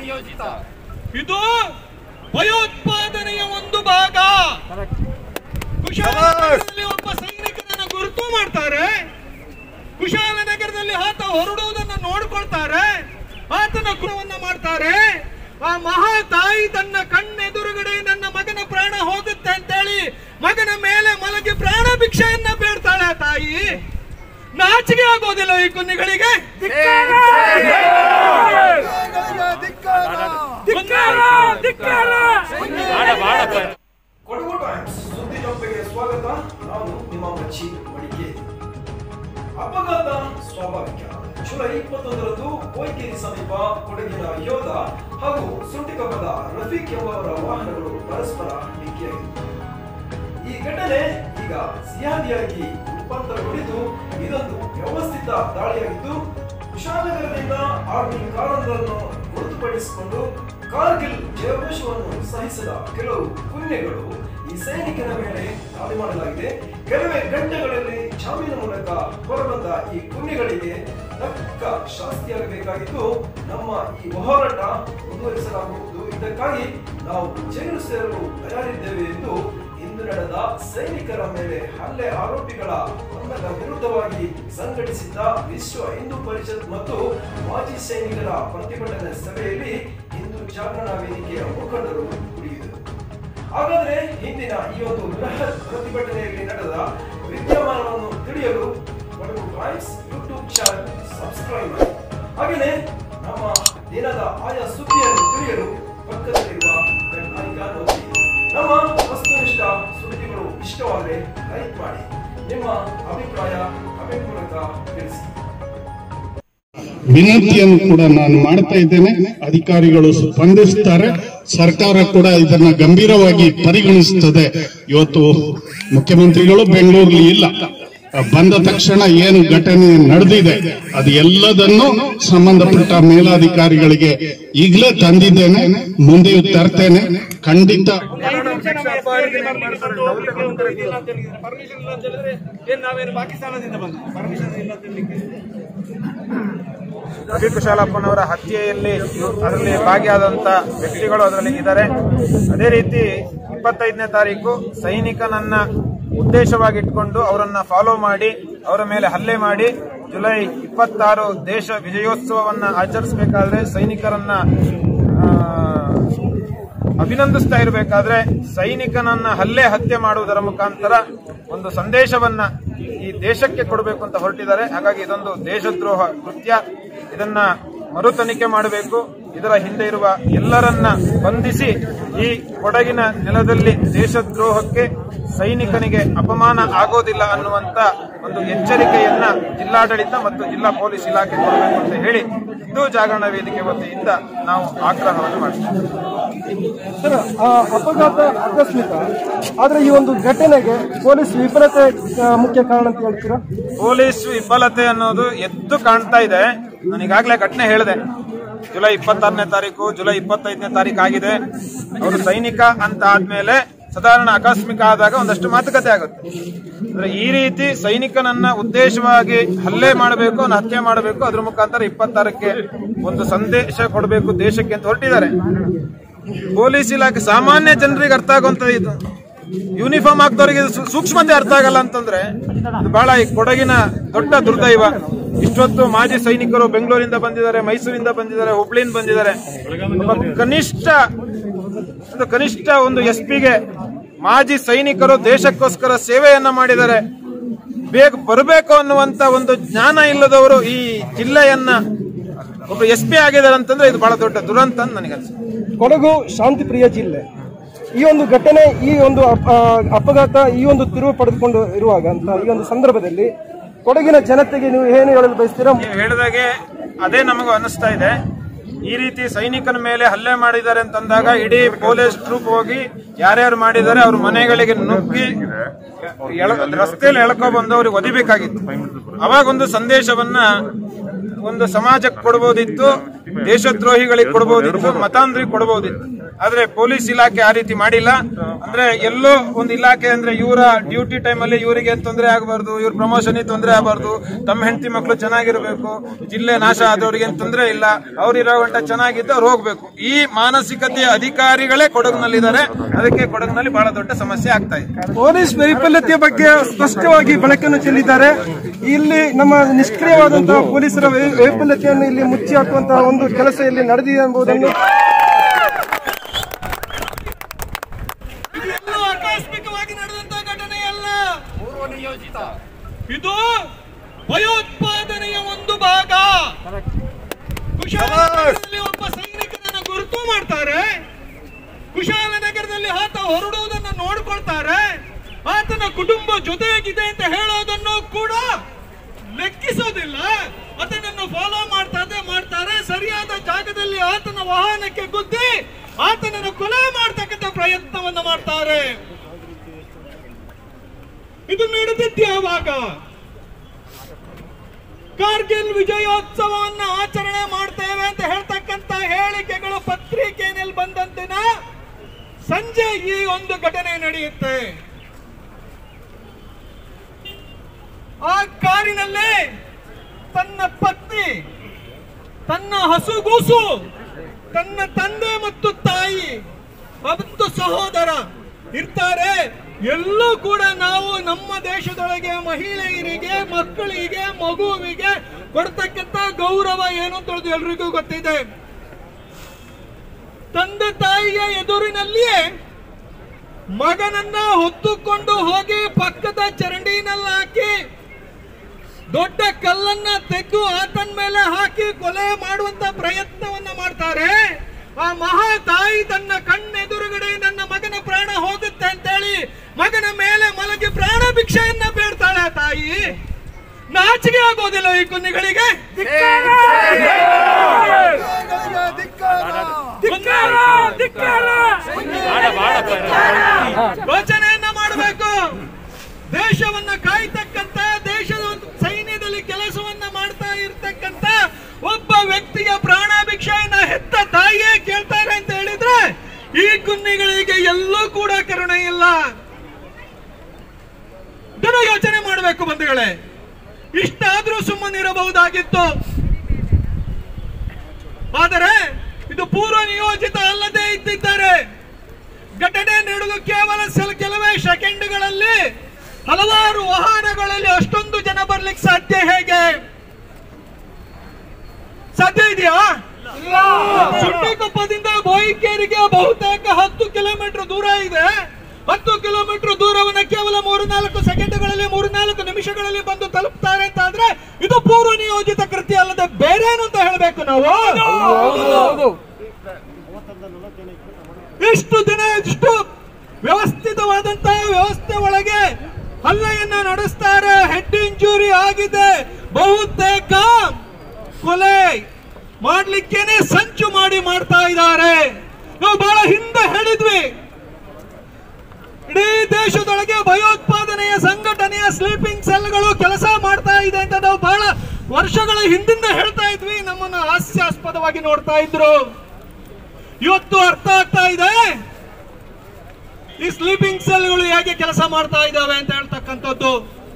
ನಿಯೋಜಿತ ಇದು ಭಯೋತ್ಪಾದನೆಯ ಒಂದು ಭಾಗ ಕುಶಾಲನಗರದಲ್ಲಿ ಒಬ್ಬ ಸೈನಿಕನನ್ನ ಗುರುತು ಮಾಡ್ತಾರೆ ಕುಶಾಲನಗರದಲ್ಲಿ ಆತ ಹೊರಡುವುದನ್ನು ನೋಡ್ಕೊಳ್ತಾರೆ ಆತನ ಗೃಹವನ್ನ ಮಾಡ್ತಾರೆ ಆ ಮಹಾ ತಾಯಿ ತನ್ನ ಕಣ್ಣೆದುರುಗಡೆ ನನ್ನ ಮಗನ ಪ್ರಾಣ ಹೋಗುತ್ತೆ ಅಂತೇಳಿ ಮಗನ ಮೇಲೆ ಮಲಗಿ ಪ್ರಾಣ ಭಿಕ್ಷೆಯನ್ನ ಬೇಡ್ತಾಳೆ ಆ ತಾಯಿ ನಾಚಿಕೆ ಆಗೋದಿಲ್ಲ ಈ ಕುನ್ನಿಗಳಿಗೆ ಕೊಡಗು ಟೈಮ್ಸ್ ಸುದ್ದಿ ಜಂಪೆಗೆ ಸ್ವಾಗತ ನಾನು ನಿಮ್ಮ ಮಚ್ಚಿ ಮಡಿಕೆ ಅಪಘಾತ ಸ್ವಾಭಾವಿಕ ಜುಲೈ ಇಪ್ಪತ್ತೊಂದರಂದು ಕೋಯ್ಕೇರಿ ಸಮೀಪ ಕೊಡಗಿನ ಯೋಧ ಹಾಗೂ ಸುಂಟಿಕೊಪ್ಪದ ರಫೀಕ್ ಎಂಬುವರ ವಾಹನಗಳು ಪರಸ್ಪರ ಡಿಕ್ಕಿಯಾಗಿತ್ತು ಈ ಘಟನೆ ಈಗ ಸಿಯಾದಿಯಾಗಿ ರೂಪಾಂತರಗೊಂಡಿದ್ದು ಇದೊಂದು ವ್ಯವಸ್ಥಿತ ದಾಳಿಯಾಗಿದ್ದು ಕುಶಾಲನಗರದಿಂದ ಆರ್ಮಿ ಕಾರೊಂದನ್ನು ಗುರುತುಪಡಿಸಿಕೊಂಡು ಕಾರ್ಗಿಲ್ ಜಯಘೋಷವನ್ನು ಸಹಿಸಿದ ಕೆಲವು ಪುಣ್ಯಗಳು ಈ ಸೈನಿಕನ ಮೇಲೆ ದಾಳಿ ಮಾಡಲಾಗಿದೆ ಕೆಲವೇ ಗಂಟೆಗಳಲ್ಲಿ ಜಾಮೀನು ಮೂಲಕ ಹೊರಬಂದ ಈ ಪುಣ್ಯಗಳಿಗೆ ತಕ್ಕ ಶಾಸ್ತಿಯಾಗಬೇಕಾಗಿದ್ದು ನಮ್ಮ ಈ ಹೋರಾಟ ಮುಂದುವರಿಸಲಾಗುವುದು ಇದಕ್ಕಾಗಿ ನಾವು ಜೈಲು ಸೇರಲು ತಯಾರಿದ್ದೇವೆ ಎಂದು ಇಂದು ನಡೆದ ಸೈನಿಕರ ಮೇಲೆ ಹಲ್ಲೆ ಆರೋಪಿಗಳ ಬಂಧದ ವಿರುದ್ಧವಾಗಿ ಸಂಘಟಿಸಿದ್ದ ವಿಶ್ವ ಹಿಂದೂ ಪರಿಷತ್ ಮತ್ತು ಮಾಜಿ ಸೈನಿಕರ ಪ್ರತಿಭಟನೆ ಸಭೆಯಲ್ಲಿ ಹಿಂದೂ ಜಾಗರಣ ವೇದಿಕೆಯ ಮುಖಂಡರು ಉಳಿದರು ಹಾಗಾದ್ರೆ ಹಿಂದಿನ ಈ ಒಂದು ಬೃಹತ್ ಪ್ರತಿಭಟನೆಯಲ್ಲಿ ನಡೆದ ವಿದ್ಯಮಾನವನ್ನು ತಿಳಿಯಲು Kodagu Times YouTube channel subscribe ಮಾಡಿ ಹಾಗೆಯೇ ನಮ್ಮ ದಿನದ ಆಯಾ ಸುದ್ದಿಯನ್ನು ತಿಳಿಯಲು ಪಕ್ಕದಲ್ಲಿರುವ ಬೆಲ್ ಐಕಾನ್ ಒತ್ತಿ ನಮ್ಮ ವಸ್ತುನಿಷ್ಠ ಸುದ್ದಿಗಳು ಇಷ್ಟವಾದರೆ ಲೈಕ್ ಮಾಡಿ ನಿಮ್ಮ ಅಭಿಪ್ರಾಯ ಕಮೆಂಟ್ ಮೂಲಕ ತಿಳಿಸಿ ವಿನಂತಿಯನ್ನು ಕೂಡ ನಾನು ಮಾಡ್ತಾ ಇದ್ದೇನೆ ಅಧಿಕಾರಿಗಳು ಸ್ಪಂದಿಸ್ತಾರೆ ಸರ್ಕಾರ ಕೂಡ ಇದನ್ನ ಗಂಭೀರವಾಗಿ ಪರಿಗಣಿಸುತ್ತದೆ ಇವತ್ತು ಮುಖ್ಯಮಂತ್ರಿಗಳು ಬೆಂಗಳೂರಲ್ಲಿ ಇಲ್ಲ ಬಂದ ತಕ್ಷಣ ಏನು ಘಟನೆ ನಡೆದಿದೆ ಅದು ಎಲ್ಲದನ್ನು ಸಂಬಂಧಪಟ್ಟ ಮೇಲಾಧಿಕಾರಿಗಳಿಗೆ ಈಗಲೇ ತಂದಿದ್ದೇನೆ ಮುಂದೆಯೂ ತರ್ತೇನೆ ಖಂಡಿತ ಪರ್ಮಿಷನ್ ಇಲ್ಲ ಅಂತ ಹೇಳಿದ್ರೆ ಏನ್ ನಾವೇನು ಪಾಕಿಸ್ತಾನದಿಂದ ಬಂದ ಪರ್ಮಿಷನ್ ಇಲ್ಲ ಅಂತ ಹೇಳಿಕ್ಕೆ ರವಿ ಕುಶಾಲಪ್ಪನವರ ಹತ್ಯೆಯಲ್ಲಿ ಅದರಲ್ಲಿ ಭಾಗಿಯಾದಂತ ವ್ಯಕ್ತಿಗಳು ಅದರಲ್ಲಿ ಇದ್ದಾರೆ ಅದೇ ರೀತಿ ಇಪ್ಪತ್ತೈದನೇ ತಾರೀಕು ಸೈನಿಕನನ್ನ ಉದ್ದೇಶವಾಗಿಟ್ಕೊಂಡು ಅವರನ್ನ ಫಾಲೋ ಮಾಡಿ ಅವರ ಮೇಲೆ ಹಲ್ಲೆ ಮಾಡಿ ಜುಲೈ ಇಪ್ಪತ್ತಾರು ದೇಶ ವಿಜಯೋತ್ಸವವನ್ನ ಆಚರಿಸಬೇಕಾದ್ರೆ ಸೈನಿಕರನ್ನ ಆ, ಅಭಿನಂದಿಸ್ತಾ ಇರಬೇಕಾದ್ರೆ ಸೈನಿಕನನ್ನ ಹಲ್ಲೆ ಹತ್ಯೆ ಮಾಡುವುದರ ಮುಖಾಂತರ ಒಂದು ಸಂದೇಶವನ್ನ ಈ ದೇಶಕ್ಕೆ ಕೊಡಬೇಕು ಅಂತ ಹೊರಟಿದ್ದಾರೆ ಹಾಗಾಗಿ ಇದೊಂದು ದೇಶದ್ರೋಹ ಕೃತ್ಯ ಇದನ್ನ ಮರು ತನಿಖೆ ಮಾಡಬೇಕು ಇದರ ಹಿಂದೆ ಇರುವ ಎಲ್ಲರನ್ನ ಬಂಧಿಸಿ ಈ ಕೊಡಗಿನ ನೆಲದಲ್ಲಿ ದೇಶದ್ರೋಹಕ್ಕೆ ಸೈನಿಕನಿಗೆ ಅಪಮಾನ ಆಗೋದಿಲ್ಲ ಅನ್ನುವಂತ ಒಂದು ಎಚ್ಚರಿಕೆಯನ್ನ ಜಿಲ್ಲಾಡಳಿತ ಮತ್ತು ಜಿಲ್ಲಾ ಪೊಲೀಸ್ ಇಲಾಖೆ ಕೊಡಬೇಕು ಅಂತ ಹೇಳಿ ಹಿಂದೂ ಜಾಗರಣ ವೇದಿಕೆ ವತಿಯಿಂದ ನಾವು ಆಗ್ರಹವನ್ನು ಮಾಡ್ತೀವಿ ಸರ್ ಆ ಅಪಘಾತ ಆಕಸ್ಮಿಕ ಆದ್ರೆ ಈ ಒಂದು ಘಟನೆಗೆ ಪೊಲೀಸ್ ವಿಫಲತೆ ಆ, ಮುಖ್ಯ ಕಾರಣ ಅಂತ ಹೇಳ್ತೀರಾ ಪೊಲೀಸ್ ವಿಫಲತೆ ಅನ್ನೋದು ಎದ್ದು ಕಾಣ್ತಾ ಇದೆ ನಾನು ಈಗಾಗಲೇ ಘಟನೆ ಹೇಳಿದೆ ಜುಲೈ ಇಪ್ಪತ್ತಾರನೇ ತಾರೀಕು ಜುಲೈ ಇಪ್ಪತ್ತೈದನೇ ತಾರೀಕು ಆಗಿದೆ ಅವರು ಸೈನಿಕ ಅಂತ ಆದ್ಮೇಲೆ ಸಾಧಾರಣ ಆಕಸ್ಮಿಕ ಆದಾಗ ಒಂದಷ್ಟು ಮಾತುಕತೆ ಆಗುತ್ತೆ ಅಂದ್ರೆ ಈ ರೀತಿ ಸೈನಿಕನನ್ನ ಉದ್ದೇಶವಾಗಿ ಹಲ್ಲೆ ಮಾಡಬೇಕು ಅವ್ನ ಹತ್ಯೆ ಮಾಡಬೇಕು ಅದ್ರ ಮುಖಾಂತರ ಇಪ್ಪತ್ತಾರಕ್ಕೆ ಒಂದು ಸಂದೇಶ ಕೊಡಬೇಕು ದೇಶಕ್ಕೆ ಅಂತ ಹೊರಟಿದ್ದಾರೆ ಪೊಲೀಸ್ ಇಲಾಖೆ ಸಾಮಾನ್ಯ ಜನರಿಗೆ ಅರ್ಥ ಆಗುವಂತ ಇದು ಯೂನಿಫಾರ್ಮ್ ಹಾಕ್ದವರಿಗೆ ಇದು ಸೂ- ಸೂಕ್ಷ್ಮತೆ ಅರ್ಥ ಆಗಲ್ಲ ಅಂತಂದ್ರೆ ಇದು ಬಹಳ ಈ ಕೊಡಗಿನ ದೊಡ್ಡ ದುರ್ದೈವ ಇಷ್ಟೊತ್ತು ಮಾಜಿ ಸೈನಿಕರು ಬೆಂಗಳೂರಿಂದ ಬಂದಿದ್ದಾರೆ ಮೈಸೂರಿಂದ ಬಂದಿದ್ದಾರೆ ಹುಬ್ಳಿಯಿಂದ ಬಂದಿದ್ದಾರೆ ಒಬ್ಬ ಕನಿಷ್ಠ ಒಂದು ಕನಿಷ್ಠ ಒಂದು ಎಸ್ ಪಿಗೆ ಮಾಜಿ ಸೈನಿಕರು ದೇಶಕ್ಕೋಸ್ಕರ ಸೇವೆಯನ್ನ ಮಾಡಿದ್ದಾರೆ ಬೇಗ ಬರಬೇಕು ಅನ್ನುವಂತ ಒಂದು ಜ್ಞಾನ ಇಲ್ಲದವರು ಈ ಜಿಲ್ಲೆಯನ್ನ ಒಬ್ಬ ಎಸ್ ಪಿ ಆಗಿದ್ದಾರೆ ಅಂತಂದ್ರೆ ಇದು ಬಹಳ ದೊಡ್ಡ ದುರಂತ ಅಂತ ನನಗನ್ಸುತ್ತೆ ಕೊಡಗು ಶಾಂತಿ ಪ್ರಿಯ ಜಿಲ್ಲೆ ಈ ಒಂದು ಘಟನೆ ಈ ಒಂದು ಅಪ- ಆ, ಅಪಘಾತ ಈ ಒಂದು ತಿರುವು ಪಡೆದುಕೊಂಡು ಇರುವಾಗ ಅಂತ ಈ ಒಂದು ಸಂದರ್ಭದಲ್ಲಿ ಕೊಡಗಿನ ಜನತೆಗೆ ನೀವು ಏನು ಹೇಳಲು ಬಯಸ್ತೀರಾ ನೀವು ಹೇಳಿದಾಗೆ ಅದೇ ನಮಗೂ ಅನಿಸ್ತಾ ಇದೆ ಈ ರೀತಿ ಸೈನಿಕನ ಮೇಲೆ ಹಲ್ಲೆ ಮಾಡಿದ್ದಾರೆ ಅಂತಂದಾಗ ಇಡೀ ಪೊಲೀಸ್ ಟ್ರೂಪ್ ಹೋಗಿ ಯಾರ್ಯಾರು ಮಾಡಿದ್ದಾರೆ ಅವ್ರ ಮನೆಗಳಿಗೆ ನುಗ್ಗಿ ಎಳ- ರಸ್ತೆಯಲ್ಲಿ ಎಳ್ಕೊ ಬಂದು ಅವ್ರಿಗೆ ಒದಿಬೇಕಾಗಿತ್ತು ಅವಾಗ ಒಂದು ಸಂದೇಶವನ್ನ ಒಂದು ಸಮಾಜಕ್ಕೆ ಕೊಡ್ಬೋದಿತ್ತು ದೇಶದ್ರೋಹಿಗಳಿಗೆ ಕೊಡ್ಬೋದಿತ್ತು ಮತಾಂಧ್ರಿಗೆ ಕೊಡ್ಬೋದಿತ್ತು ಆದ್ರೆ ಪೊಲೀಸ್ ಇಲಾಖೆ ಆ ರೀತಿ ಮಾಡಿಲ್ಲ ಅಂದ್ರೆ ಎಲ್ಲೋ ಒಂದು ಇಲಾಖೆ ಅಂದ್ರೆ ಇವರ ಡ್ಯೂಟಿ ಟೈಮ್ ಅಲ್ಲಿ ಇವರಿಗೆ ತೊಂದರೆ ಆಗಬಾರ್ದು ಇವ್ರ ಪ್ರಮೋಷನ್ ತೊಂದರೆ ಆಗಬಾರ್ದು ತಮ್ಮ ಹೆಂಡತಿ ಮಕ್ಕಳು ಚೆನ್ನಾಗಿರ್ಬೇಕು ಜಿಲ್ಲೆ ನಾಶ ಆದವ್ರಿಗೆ ಏನ್ ತೊಂದರೆ ಇಲ್ಲ ಅವ್ರು ಇರೋ ಗಂಟ ಚೆನ್ನಾಗಿದ್ದು ಅವ್ರು ಹೋಗ್ಬೇಕು ಈ ಮಾನಸಿಕತೆಯ ಅಧಿಕಾರಿಗಳೇ ಕೊಡಗಿನಲ್ಲಿದ್ದಾರೆ ಅದಕ್ಕೆ ಕೊಡಗಿನಲ್ಲಿ ಬಹಳ ದೊಡ್ಡ ಸಮಸ್ಯೆ ಆಗ್ತಾ ಇದೆ ಪೊಲೀಸ್ ವೈಫಲ್ಯತೆಯ ಬಗ್ಗೆ ಸ್ಪಷ್ಟವಾಗಿ ಬೆಳಕನ್ನು ಚೆಲ್ಲಿದ್ದಾರೆ ಇಲ್ಲಿ ನಮ್ಮ ನಿಷ್ಕ್ರಿಯವಾದಂತಹ ಪೊಲೀಸರ ವೈ- ವೈಫಲ್ಯತೆಯನ್ನು ಇಲ್ಲಿ ಮುಚ್ಚಿ ಹಾಕುವಂತಹ ಒಂದು ಕೆಲಸ ಇಲ್ಲಿ ನಡೆದಿದೆ ಎಂಬುದನ್ನು ಇದೆಲ್ಲೂ ಆಕಸ್ಮಿಕವಾಗಿ ನಡೆದಂತ ಘಟನೆ ಅಲ್ಲ ಇದು ಭಯೋತ್ಪಾದನೆಯ ಒಂದು ಭಾಗ ಕುಶಾಲನಗರದಲ್ಲಿ ಒಬ್ಬ ಸೈನಿಕನನ್ನ ಗುರುತು ಮಾಡ್ತಾರೆ ಕುಶಾಲನಗರದಲ್ಲಿ ಆತ ಹೊರಡುವುದನ್ನು ನೋಡ್ಕೊಳ್ತಾರೆ ಆತನ ಕುಟುಂಬ ಜೊತೆಗಿದೆ ಅಂತ ಹೇಳೋದನ್ನು ಕೂಡ ಲೆಕ್ಕಿಸೋದಿಲ್ಲ ಆತನನ್ನು ಫಾಲೋ ಮಾಡ್ತಾರೆ ಮಾಡ್ತಾರೆ ಸರಿಯಾದ ಜಾಗದಲ್ಲಿ ಆತನ ವಾಹನಕ್ಕೆ ಗುದ್ದಿ ಆತನನ್ನು ಕೊಲೆ ಮಾಡ್ತಕ್ಕಂಥ ಪ್ರಯತ್ನವನ್ನ ಮಾಡ್ತಾರೆ ಇದು ನಡೆದಿದ್ದು ಯಾವಾಗ ಕಾರ್ಗಿಲ್ ವಿಜಯೋತ್ಸವವನ್ನ ಆಚರಣೆ ಮಾಡ್ತೇವೆ ಅಂತ ಹೇಳ್ತಕ್ಕಂತ ಹೇಳಿಕೆಗಳು ಪತ್ರಿಕೆಯಲ್ಲಿ ಬಂದಂತಿನ ಸಂಜೆ ಈ ಒಂದು ಘಟನೆ ನಡೆಯುತ್ತೆ ಆ ಕಾರಿನಲ್ಲಿ ತನ್ನ ಪತ್ನಿ ತನ್ನ ಹಸುಗೂಸು ತನ್ನ ತಂದೆ ಮತ್ತು ತಾಯಿ ಮತ್ತು ಸಹೋದರ ಇರ್ತಾರೆ ಎಲ್ಲೂ ಕೂಡ ನಾವು ನಮ್ಮ ದೇಶದೊಳಗೆ ಮಹಿಳೆಯರಿಗೆ ಮಕ್ಕಳಿಗೆ ಮಗುವಿಗೆ ಕೊಡ್ತಕ್ಕಂತ ಗೌರವ ಏನು ಅಂತ ತಿಳಿದು ಎಲ್ರಿಗೂ ಗೊತ್ತಿದೆ ತಂದೆ ತಾಯಿಯ ಎದುರಿನಲ್ಲಿಯೇ ಮಗನನ್ನ ಹೊತ್ತುಕೊಂಡು ಹೋಗಿ ಪಕ್ಕದ ಚರಂಡಿನಲ್ಲಿ ಹಾಕಿ ದೊಡ್ಡ ಕಲ್ಲನ್ನ ತೆಗೆದು ಆತನ ಮೇಲೆ ಹಾಕಿ ಕೊಲೆ ಮಾಡುವಂತ ಪ್ರಯತ್ನವನ್ನ ಮಾಡ್ತಾರೆ ಆ ಮಹಾ ತಾಯಿ ತನ್ನ ಕಣ್ಣೆದುರುಗಡೆ ನನ್ನ ಮಗನ ಪ್ರಾಣ ಹೋಗುತ್ತೆ ಅಂತೇಳಿ ಮಗನ ಮೇಲೆ ಮಲಗಿ ಪ್ರಾಣ ಭಿಕ್ಷೆಯನ್ನ ಬೇಡ್ತಾಳೆ ಆ ತಾಯಿ ನಾಚಿಕೆ ಆಗೋದಿಲ್ಲ ಈ ಕುನ್ನಿಗಳಿಗೆ ಧಿಕ್ಕಾರ! ಧಿಕ್ಕಾರ! ಯೋಚನೆಯನ್ನ ಮಾಡಬೇಕು ದೇಶವನ್ನ ಕಾಯ್ತಕ್ಕಂತ ದೇಶದ ಒಂದು ಸೈನ್ಯದಲ್ಲಿ ಕೆಲಸವನ್ನ ಮಾಡ್ತಾ ಇರ್ತಕ್ಕಂತ ಒಬ್ಬ ವ್ಯಕ್ತಿಯ ಪ್ರಾಣಾಭಿಕ್ಷೆಯನ್ನ ಹೆತ್ತ ತಾಯಿಯೇ ಕೇಳ್ತಾರೆ ಅಂತ ಹೇಳಿದ್ರೆ ಈ ಕುನ್ನಿಗಳಿಗೆ ಎಲ್ಲೂ ಕೂಡ ಕರುಣೆ ಇಲ್ಲ ಇದನ್ನು ಯೋಚನೆ ಮಾಡಬೇಕು ಬಂಧುಗಳೇ ಇಷ್ಟಾದ್ರೂ ಸುಮ್ಮನಿರಬಹುದಾಗಿತ್ತು ಆದರೆ ಇದು ಪೂರ್ವ ನಿಯೋಜಿತ ಅಲ್ಲದೆ ಇದ್ದಿದ್ದಾರೆ ಘಟನೆ ನಡೆದು ಕೇವಲ ಸಲ ಕೆಲವೇ ಸೆಕೆಂಡ್ಗಳಲ್ಲಿ ಹಲವಾರು ವಾಹನಗಳಲ್ಲಿ ಅಷ್ಟೊಂದು ಜನ ಬರ್ಲಿಕ್ಕೆ ಸಾಧ್ಯ ಹೇಗೆ ಸಾಧ್ಯ ಇದೆಯಾ ಸುಟ್ಟಿಕೊಪ್ಪದಿಂದ ಬೋಯಿಕೇರಿಗೆ ಬಹುತೇಕ ಹತ್ತು ಕಿಲೋಮೀಟರ್ ದೂರ ಇದೆ ಹತ್ತು ಕಿಲೋಮೀಟರ್ ದೂರವನ್ನ ಕೇವಲ ಮೂರು ನಾಲ್ಕು ಸೆಕೆಂಡ್ಗಳಲ್ಲಿ ಮೂರು ನಾಲ್ಕು ನಿಮಿಷಗಳಲ್ಲಿ ಬಂದು ತಲುಪ್ತಾರೆ ಅಂತ ಆದ್ರೆ ಇದು ಪೂರ್ವ ನಿಯೋಜಿತ ಕೃತ್ಯ ಅಲ್ಲದೆ ಬೇರೆ ಏನು ಅಂತ ಹೇಳ್ಬೇಕು ನಾವು ಇಷ್ಟು ದಿನ ಇಷ್ಟು ವ್ಯವಸ್ಥಿತವಾದಂತಹ ವ್ಯವಸ್ಥೆ ಒಳಗೆ ಹಲ್ಲೆಯನ್ನ ನಡೆಸ್ತಾರೆ ಹೆಡ್ ಇಂಜುರಿ ಆಗಿದೆ ಬಹುತೇಕ ಕೊಲೆ ಮಾಡ್ಲಿಕ್ಕೇನೆ ಸಂಚು ಮಾಡಿ ಮಾಡ್ತಾ ಇದ್ದಾರೆ ನಾವು ಬಹಳ ಹಿಂದೆ ಹೇಳಿದ್ವಿ ಇಡೀ ದೇಶದೊಳಗೆ ಭಯೋತ್ಪಾದನೆಯ ಸಂಘಟನೆಯ ಸ್ಲೀಪಿಂಗ್ ಸೆಲ್ಗಳು ಕೆಲಸ ಮಾಡ್ತಾ ಇದೆ ಅಂತ ನಾವು ಬಹಳ ವರ್ಷಗಳ ಹಿಂದಿಂದ ಹೇಳ್ತಾ ಇದ್ವಿ ನಮ್ಮನ್ನು ಹಾಸ್ಯಾಸ್ಪದವಾಗಿ ನೋಡ್ತಾ ಇದ್ರು ಇವತ್ತು ಅರ್ಥ ಆಗ್ತಾ ಇದೆ ಈ ಸ್ಲೀಪಿಂಗ್ ಸೆಲ್ಗಳು ಹೇಗೆ ಕೆಲಸ ಮಾಡ್ತಾ ಇದ್ದಾವೆ ಅಂತ ಹೇಳ್ತಕ್ಕಂಥದ್ದು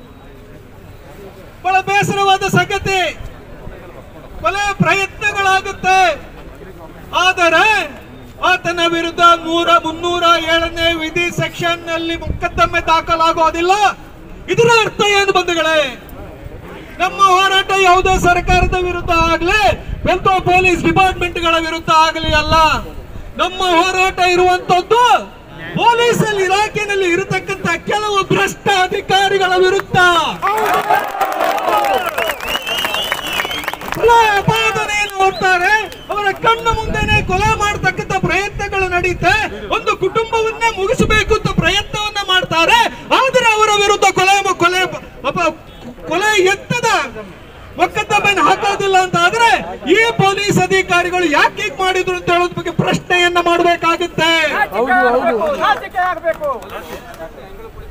ಬಹಳ ಬೇಸರವಾದ ಸಂಗತಿ ಕೊಲೆ ಪ್ರಯತ್ನಗಳಾಗುತ್ತೆ ಆದರೆ ಆತನ ವಿರುದ್ಧ ನೂರ ಮುನ್ನೂರ ಏಳನೇ ವಿಧಿ ಸೆಕ್ಷನ್ ನಲ್ಲಿ ಮೊಕದ್ದಮೆ ದಾಖಲಾಗೋದಿಲ್ಲ ಇದರ ಅರ್ಥ ಏನು ಬಂಧುಗಳೇ ನಮ್ಮ ಹೋರಾಟ ಯಾವುದೇ ಸರ್ಕಾರದ ವಿರುದ್ಧ ಆಗ್ಲಿ ಅಥವಾ ಪೊಲೀಸ್ ಡಿಪಾರ್ಟ್ಮೆಂಟ್ ಗಳ ವಿರುದ್ಧ ಆಗಲಿ ಅಲ್ಲ ನಮ್ಮ ಹೋರಾಟ ಇರುವಂತದ್ದು ಪೊಲೀಸ್ ಇಲಾಖೆಯಲ್ಲಿ ಇರತಕ್ಕಂತ ಕೆಲವು ಭ್ರಷ್ಟ ಅಧಿಕಾರಿಗಳ ವಿರುದ್ಧ ಕೊಲೆ ಅಪಾದನೆಯನ್ನು ಹೋಗ್ತಾರೆ ಅವರ ಕಣ್ಣ ಮುಂದೆನೆ ಕೊಲೆ ಮಾಡತಕ್ಕಂತ ಪ್ರಯತ್ನಗಳು ನಡೆಯುತ್ತೆ ಒಂದು ಕುಟುಂಬವನ್ನೇ ಮುಗಿಸಬೇಕು ಅಂತ ಪ್ರಯತ್ನವನ್ನ ಮಾಡ್ತಾರೆ ಆದ್ರೆ ಅವರ ವಿರುದ್ಧ ಕೊಲೆ ಕೊಲೆ ಅಪ- ಕೊಲೆ ಎತ್ತದ ಮೊಕದ್ದಮೆಯನ್ನು ಹಾಕೋದಿಲ್ಲ ಅಂತ ಆದ್ರೆ ಈ ಪೊಲೀಸ್ ಅಧಿಕಾರಿಗಳು ಯಾಕೆ ಹೀಗ್ ಮಾಡಿದ್ರು ಅಂತ ಹೇಳೋದ್ ಬಗ್ಗೆ ಪ್ರಶ್ನೆಯನ್ನ ಮಾಡಬೇಕಾಗುತ್ತೆ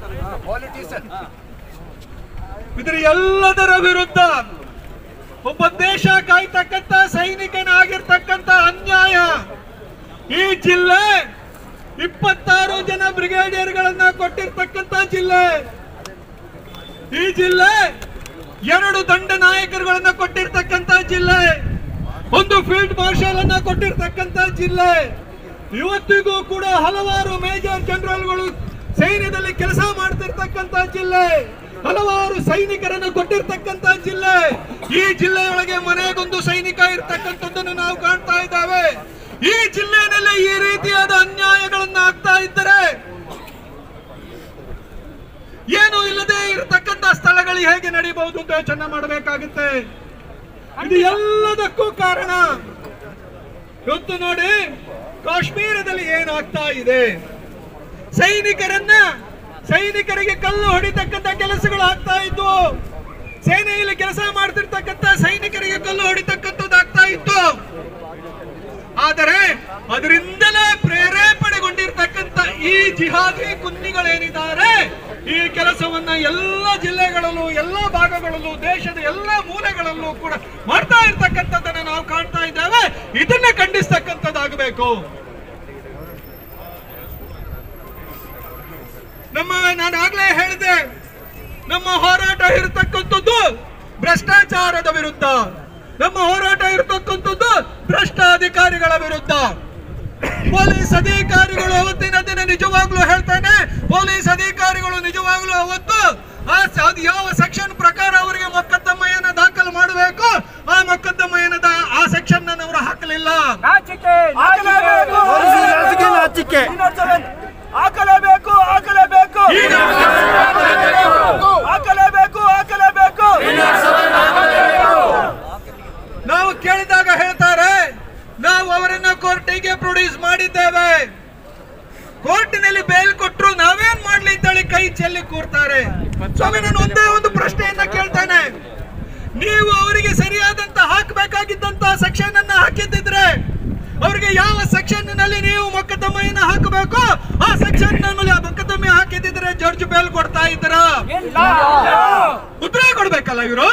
ಇದರ ಎಲ್ಲದರ ವಿರುದ್ಧ ಒಬ್ಬ ದೇಶ ಕಾಯ್ತಕ್ಕಂತ ಸೈನಿಕನಾಗಿರ್ತಕ್ಕಂತ ಅನ್ಯಾಯ ಈ ಜಿಲ್ಲೆ ಇಪ್ಪತ್ತಾರು ಜನ ಬ್ರಿಗೇಡಿಯರ್ಗಳನ್ನ ಕೊಟ್ಟಿರ್ತಕ್ಕಂತ ಜಿಲ್ಲೆ ಈ ಜಿಲ್ಲೆ ಎರಡು ದಂಡ ನಾಯಕರುಗಳನ್ನ ಕೊಟ್ಟಿರ್ತಕ್ಕಂತ ಜಿಲ್ಲೆ ಒಂದು ಫೀಲ್ಡ್ ಮಾರ್ಷಲ್ ಅನ್ನ ಕೊಟ್ಟಿರ್ತಕ್ಕಂತ ಜಿಲ್ಲೆ ಇವತ್ತಿಗೂ ಕೂಡ ಹಲವಾರು ಮೇಜರ್ ಜನರಲ್ಗಳು ಸೈನ್ಯದಲ್ಲಿ ಕೆಲಸ ಮಾಡ್ತಿರ್ತಕ್ಕಂತ ಜಿಲ್ಲೆ ಹಲವಾರು ಸೈನಿಕರನ್ನು ಕೊಟ್ಟಿರ್ತಕ್ಕಂತ ಜಿಲ್ಲೆ ಈ ಜಿಲ್ಲೆಯೊಳಗೆ ಮನೆಗೊಂದು ಸೈನಿಕ ಇರ್ತಕ್ಕಂಥದ್ದನ್ನು ನಾವು ಕಾಣ್ತಾ ಇದ್ದಾವೆ ಈ ಜಿಲ್ಲೆಯಲ್ಲಿ ಈ ರೀತಿಯಾದ ಅನ್ಯಾಯಗಳನ್ನ ಆಗ್ತಾ ಇದ್ದರೆ ಏನು ಇಲ್ಲದೆ ಇರತಕ್ಕಂತ ಸ್ಥಳಗಳು ಹೇಗೆ ನಡೀಬಹುದು ಅಂತ ಯೋಚನೆ ಮಾಡಬೇಕಾಗುತ್ತೆ ಇದು ಎಲ್ಲದಕ್ಕೂ ಕಾರಣ ಇವತ್ತು ನೋಡಿ ಕಾಶ್ಮೀರದಲ್ಲಿ ಏನಾಗ್ತಾ ಇದೆ ಸೈನಿಕರನ್ನ ಸೈನಿಕರಿಗೆ ಕಲ್ಲು ಹೊಡಿತಕ್ಕಂತ ಕೆಲಸಗಳು ಆಗ್ತಾ ಇದ್ವು ಸೇನೆಯಲ್ಲಿ ಕೆಲಸ ಮಾಡ್ತಿರ್ತಕ್ಕಂತ ಸೈನಿಕರಿಗೆ ಕಲ್ಲು ಹೊಡಿತಕ್ಕಂಥದ್ದು ಆಗ್ತಾ ಇತ್ತು ಆದರೆ ಅದರಿಂದಲೇ ಪ್ರೇರೇಪಣೆಗೊಂಡಿರ್ತಕ್ಕಂಥ ಈ ಜಿಹಾದಿ ಕುನ್ನಿಗಳೇನಿದ್ದಾರೆ ಈ ಕೆಲಸವನ್ನ ಎಲ್ಲ ಜಿಲ್ಲೆಗಳಲ್ಲೂ ಎಲ್ಲ ಭಾಗಗಳಲ್ಲೂ ದೇಶದ ಎಲ್ಲ ಮೂಲೆಗಳಲ್ಲೂ ಕೂಡ ಮಾಡ್ತಾ ಇರ್ತಕ್ಕಂಥದ್ದನ್ನ ನಾವು ಕಾಣ್ತಾ ಇದ್ದೇವೆ ಇದನ್ನ ಖಂಡಿಸ್ತಕ್ಕಂಥದ್ದಾಗಬೇಕು ನಮ್ಮ ನಾನು ಆಗ್ಲೇ ಹೇಳಿದೆ ನಮ್ಮ ಹೋರಾಟ ಇರತಕ್ಕಂಥದ್ದು ಭ್ರಷ್ಟಾಚಾರದ ವಿರುದ್ಧ ನಮ್ಮ ಹೋರಾಟ ಇರತಕ್ಕಂಥದ್ದು ಭ್ರಷ್ಟ ಅಧಿಕಾರಿಗಳ ವಿರುದ್ಧ ಪೊಲೀಸ್ ಅಧಿಕಾರಿಗಳು ಅವತ್ತಿನ ದಿನ ನಿಜವಾಗ್ಲೂ ಹೇಳ್ತಾನೆ ಪೊಲೀಸ್ ಅಧಿಕಾರಿಗಳು ನಿಜವಾಗ್ಲೂ ಅವತ್ತು ಆ ಸ- ಅದು ಯಾವ ಸೆಕ್ಷನ್ ಪ್ರಕಾರ ಅವರಿಗೆ ಮೊಕದ್ದಮೆಯನ್ನ ದಾಖಲು ಮಾಡಬೇಕು ಆ ಮೊಕದ್ದಮೆಯನ್ನ ಆ ಸೆಕ್ಷನ್ ಅವರು ಹಾಕಲಿಲ್ಲ ಹಾಕಲೇಬೇಕು ಹಾಕಲೇಬೇಕು ಹಾಕಲೇಬೇಕು ಹಾಕಲೇಬೇಕು ಹಾಕಲೇಬೇಕು ನಾವು ಕೇಳಿದಾಗ ಹೇಳ್ತಾರೆ ನಾವು ಅವರನ್ನ ಕೋರ್ಟಿಗೆ ಪ್ರೊಡ್ಯೂಸ್ ಮಾಡಿದ್ದೇವೆ ಕೋರ್ಟಿನಲ್ಲಿ ಬೇಲ್ ಕೊಟ್ಟರು ನಾವೇನ್ ಮಾಡ್ಲಿ ಅಂತೇಳಿ ಕೈ ಚೆಲ್ಲಿ ಕೂರ್ತಾರೆ ಸ್ವಾಮಿ ನಾನು ಒಂದೇ ಒಂದು ಪ್ರಶ್ನೆಯನ್ನ ಕೇಳ್ತೇನೆ ನೀವು ಅವರಿಗೆ ಸರಿಯಾದಂತ ಹಾಕಬೇಕಾಗಿದ್ದಂತ ಸೆಕ್ಷನ್ ಅನ್ನ ಹಾಕಿದ್ದಿದ್ರೆ ಅವರಿಗೆ ಯಾವ ಸೆಕ್ಷನ್ ನಲ್ಲಿ ನೀವು ಮೊಕದ್ದಮೆಯನ್ನ ಹಾಕಬೇಕು ಆ ಸೆಕ್ಷನ್ ನಲ್ಲಿ ಆ ಮೊಕದ್ದಮೆ ಹಾಕಿದ್ದಿದ್ರೆ ಜಡ್ಜ್ ಬೇಲ್ ಕೊಡ್ತಾ ಇದ್ರ ಉತ್ತರ ಕೊಡ್ಬೇಕಲ್ಲ ಇವರು